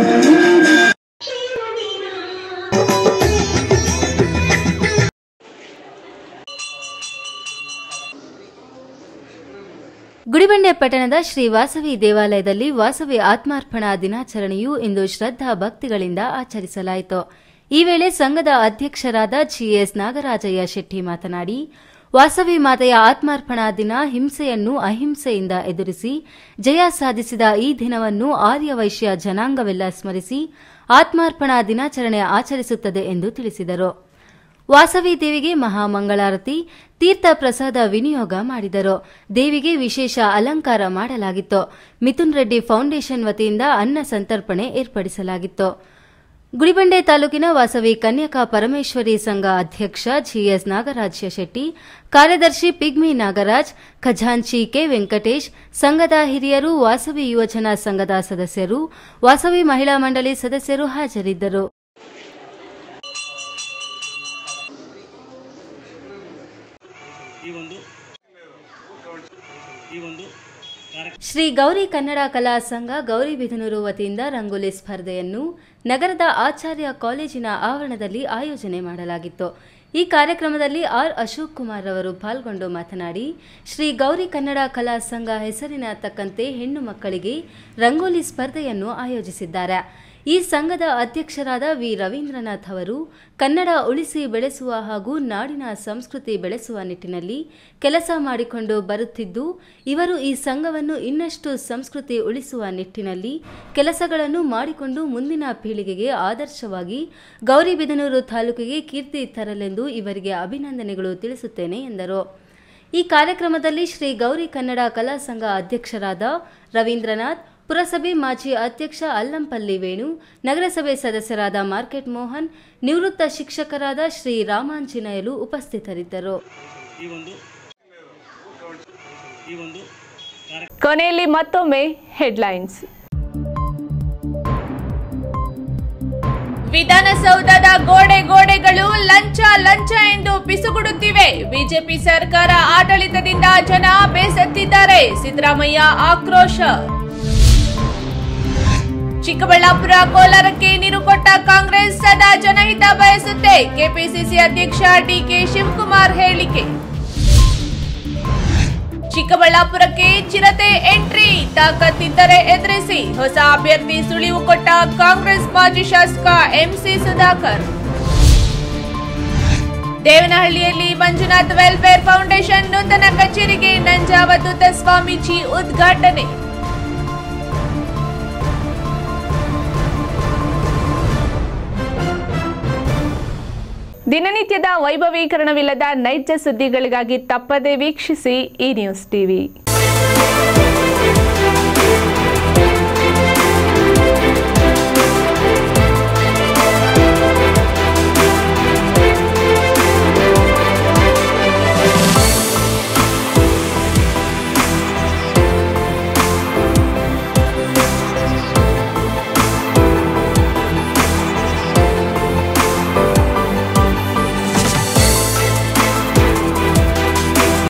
ಗುಡಿಬಂಡೆ ಪಟ್ಟಣದ ಶ್ರೀ ವಾಸವಿ ದೇವಾಲಯದಲ್ಲಿ ವಾಸವಿ ಆತ್ಮಾರ್ಪಣಾ ದಿನಾಚರಣೆಯು ಇಂದು ಶ್ರದ್ದಾ ಭಕ್ತಿಗಳಿಂದ ಆಚರಿಸಲಾಯಿತು ಈ ವೇಳೆ ಸಂಘದ ಅಧ್ಯಕ್ಷರಾದ ಜಿಎಸ್ ನಾಗರಾಜಯ್ಯ ಶೆಟ್ಟಿ ಮಾತನಾಡಿ ವಾಸವಿ ಮಾತೆಯ ಆತ್ಮಾರ್ಪಣಾ ದಿನ ಹಿಂಸೆಯನ್ನು ಅಹಿಂಸೆಯಿಂದ ಎದುರಿಸಿ ಜಯ ಸಾಧಿಸಿದ ಈ ದಿನವನ್ನು ಆರ್ಯವೈಶ್ಯ ಜನಾಂಗವೆಲ್ಲ ಸ್ಮರಿಸಿ ಆತ್ಮಾರ್ಪಣಾ ದಿನಾಚರಣೆ ಆಚರಿಸುತ್ತದೆ ಎಂದು ತಿಳಿಸಿದರು ವಾಸವಿ ದೇವಿಗೆ ಮಹಾಮಂಗಳಾರತಿ ತೀರ್ಥ ಪ್ರಸಾದ ವಿನಿಯೋಗ ಮಾಡಿದರು ದೇವಿಗೆ ವಿಶೇಷ ಅಲಂಕಾರ ಮಾಡಲಾಗಿತ್ತು ಮಿಥುನ್ ರೆಡ್ಡಿ ಫೌಂಡೇಶನ್ ವತಿಯಿಂದ ಅನ್ನ ಸಂತರ್ಪಣೆ ಏರ್ಪಡಿಸಲಾಗಿತ್ತು ಗುಡಿಬಂಡೆ ತಾಲೂಕಿನ ವಾಸವಿ ಕನ್ಯಕಾ ಪರಮೇಶ್ವರಿ ಸಂಘ ಅಧ್ಯಕ್ಷ ಜಿಎಸ್ ನಾಗರಾಜ ಶೆಟ್ಟಿ ಕಾರ್ಯದರ್ಶಿ ಪಿಗ್ಮಿ ನಾಗರಾಜ್ ಖಜಾಂಚಿ ಕೆ ವೆಂಕಟೇಶ್ ಸಂಘದ ಹಿರಿಯರು ವಾಸವಿ ಯುವಜನ ಸಂಘದ ಸದಸ್ಯರು ವಾಸವಿ ಮಹಿಳಾ ಮಂಡಳಿ ಸದಸ್ಯರು ಹಾಜರಿದ್ದರು ಈ ಒಂದು ಈ ಒಂದು ಶ್ರೀ ಗೌರಿ ಕನ್ನಡ ಕಲಾ ಸಂಘ ಗೌರಿಬಿದನೂರು ವತಿಯಿಂದ ರಂಗೋಲಿ ಸ್ಪರ್ಧೆಯನ್ನು ನಗರದ ಆಚಾರ್ಯ ಕಾಲೇಜಿನ ಆವರಣದಲ್ಲಿ ಆಯೋಜನೆ ಮಾಡಲಾಗಿತ್ತು ಈ ಕಾರ್ಯಕ್ರಮದಲ್ಲಿ ಆರ್ ಅಶೋಕ್ ಕುಮಾರ್ ಅವರು ಪಾಲ್ಗೊಂಡು ಮಾತನಾಡಿ ಶ್ರೀ ಗೌರಿ ಕನ್ನಡ ಕಲಾ ಸಂಘ ಹೆಸರಿನ ತಕ್ಕಂತೆ ಹೆಣ್ಣು ಮಕ್ಕಳಿಗೆ ರಂಗೋಲಿ ಸ್ಪರ್ಧೆಯನ್ನು ಆಯೋಜಿಸಿದ್ದಾರೆ ಈ ಸಂಘದ ಅಧ್ಯಕ್ಷರಾದ ವಿ ರವೀಂದ್ರನಾಥ್ ಅವರು ಕನ್ನಡ ಉಳಿಸಿ ಬೆಳೆಸುವ ಹಾಗೂ ನಾಡಿನ ಸಂಸ್ಕೃತಿ ಬೆಳೆಸುವ ನಿಟ್ಟಿನಲ್ಲಿ ಕೆಲಸ ಮಾಡಿಕೊಂಡು ಬರುತ್ತಿದ್ದು ಇವರು ಈ ಸಂಘವನ್ನು ಇನ್ನಷ್ಟು ಸಂಸ್ಕೃತಿ ಉಳಿಸುವ ನಿಟ್ಟಿನಲ್ಲಿ ಕೆಲಸಗಳನ್ನು ಮಾಡಿಕೊಂಡು ಮುಂದಿನ ಪೀಳಿಗೆಗೆ ಆದರ್ಶವಾಗಿ ಗೌರಿಬಿದನೂರು ತಾಲೂಕಿಗೆ ಕೀರ್ತಿ ತರಲೆಂದು ಇವರಿಗೆ ಅಭಿನಂದನೆಗಳು ತಿಳಿಸುತ್ತೇನೆ ಎಂದರು ಈ ಕಾರ್ಯಕ್ರಮದಲ್ಲಿ ಶ್ರೀ ಗೌರಿ ಕನ್ನಡ ಕಲಾ ಸಂಘ ಅಧ್ಯಕ್ಷರಾದ ರವೀಂದ್ರನಾಥ್ ಪುರಸಭೆ ಮಾಜಿ ಅಧ್ಯಕ್ಷ ಅಲ್ಲಂಪಲ್ಲಿ ವೇಣು ನಗರಸಭೆ ಸದಸ್ಯರಾದ ಮಾರ್ಕೆಟ್ ಮೋಹನ್ ನಿವೃತ್ತ ಶಿಕ್ಷಕರಾದ ಶ್ರೀ ರಾಮಾಂಜನೇಯಲು ಉಪಸ್ಥಿತರಿದ್ದರು ಈ ಒಂದು ಈ ಒಂದು ಕೊನೆಯಲ್ಲಿ ಮತ್ತೊಮ್ಮೆ ಹೆಡ್ಲೈನ್ಸ್ ವಿಧಾನಸೌಧದ ಗೋಡೆ ಗೋಡೆಗಳು ಲಂಚ ಲಂಚ ಎಂದು ಪಿಸುಗುಡುತ್ತಿವೆ ಬಿಜೆಪಿ ಸರ್ಕಾರ ಆಡಳಿತದಿಂದ ಜನ ಬೇಸತ್ತಿದ್ದಾರೆ ಸಿದ್ದರಾಮಯ್ಯ ಆಕ್ರೋಶ ಚಿಕ್ಕಬಳ್ಳಾಪುರ ಕೋಲಾರಕ್ಕೆ ನೀರು ಕೊಟ್ಟ ಕಾಂಗ್ರೆಸ್ ಸದಾ ಜನಹಿತ ಬಯಸುತ್ತೆ ಕೆಪಿಸಿಸಿ ಅಧ್ಯಕ್ಷ ಡಿಕೆ ಶಿವಕುಮಾರ್ ಹೇಳಿಕೆ ಚಿಕ್ಕಬಳ್ಳಾಪುರಕ್ಕೆ ಚಿರತೆ ಎಂಟ್ರಿ ತಾಕತ್ತಿದ್ದರೆ ಎದುರಿಸಿ ಹೊಸ ಅಭ್ಯರ್ಥಿ ಸುಳಿವು ಕೊಟ್ಟ ಕಾಂಗ್ರೆಸ್ ಮಾಜಿ ಶಾಸಕ ಎಂಸಿ ಸುಧಾಕರ್ ದೇವನಹಳ್ಳಿಯಲ್ಲಿ ಮಂಜುನಾಥ್ ವೆಲ್ಫೇರ್ ಫೌಂಡೇಶನ್ ನೂತನ ಕಚೇರಿಗೆ ನಂಜಾವಧೂತ ಸ್ವಾಮೀಜಿ ಉದ್ಘಾಟನೆ ದಿನನಿತ್ಯದ ವೈಭವೀಕರಣವಿಲ್ಲದ ನೈಜ ಸುದ್ದಿಗಳಿಗಾಗಿ ತಪ್ಪದೇ ವೀಕ್ಷಿಸಿ ಈ ನ್ಯೂಸ್ ಟಿವಿ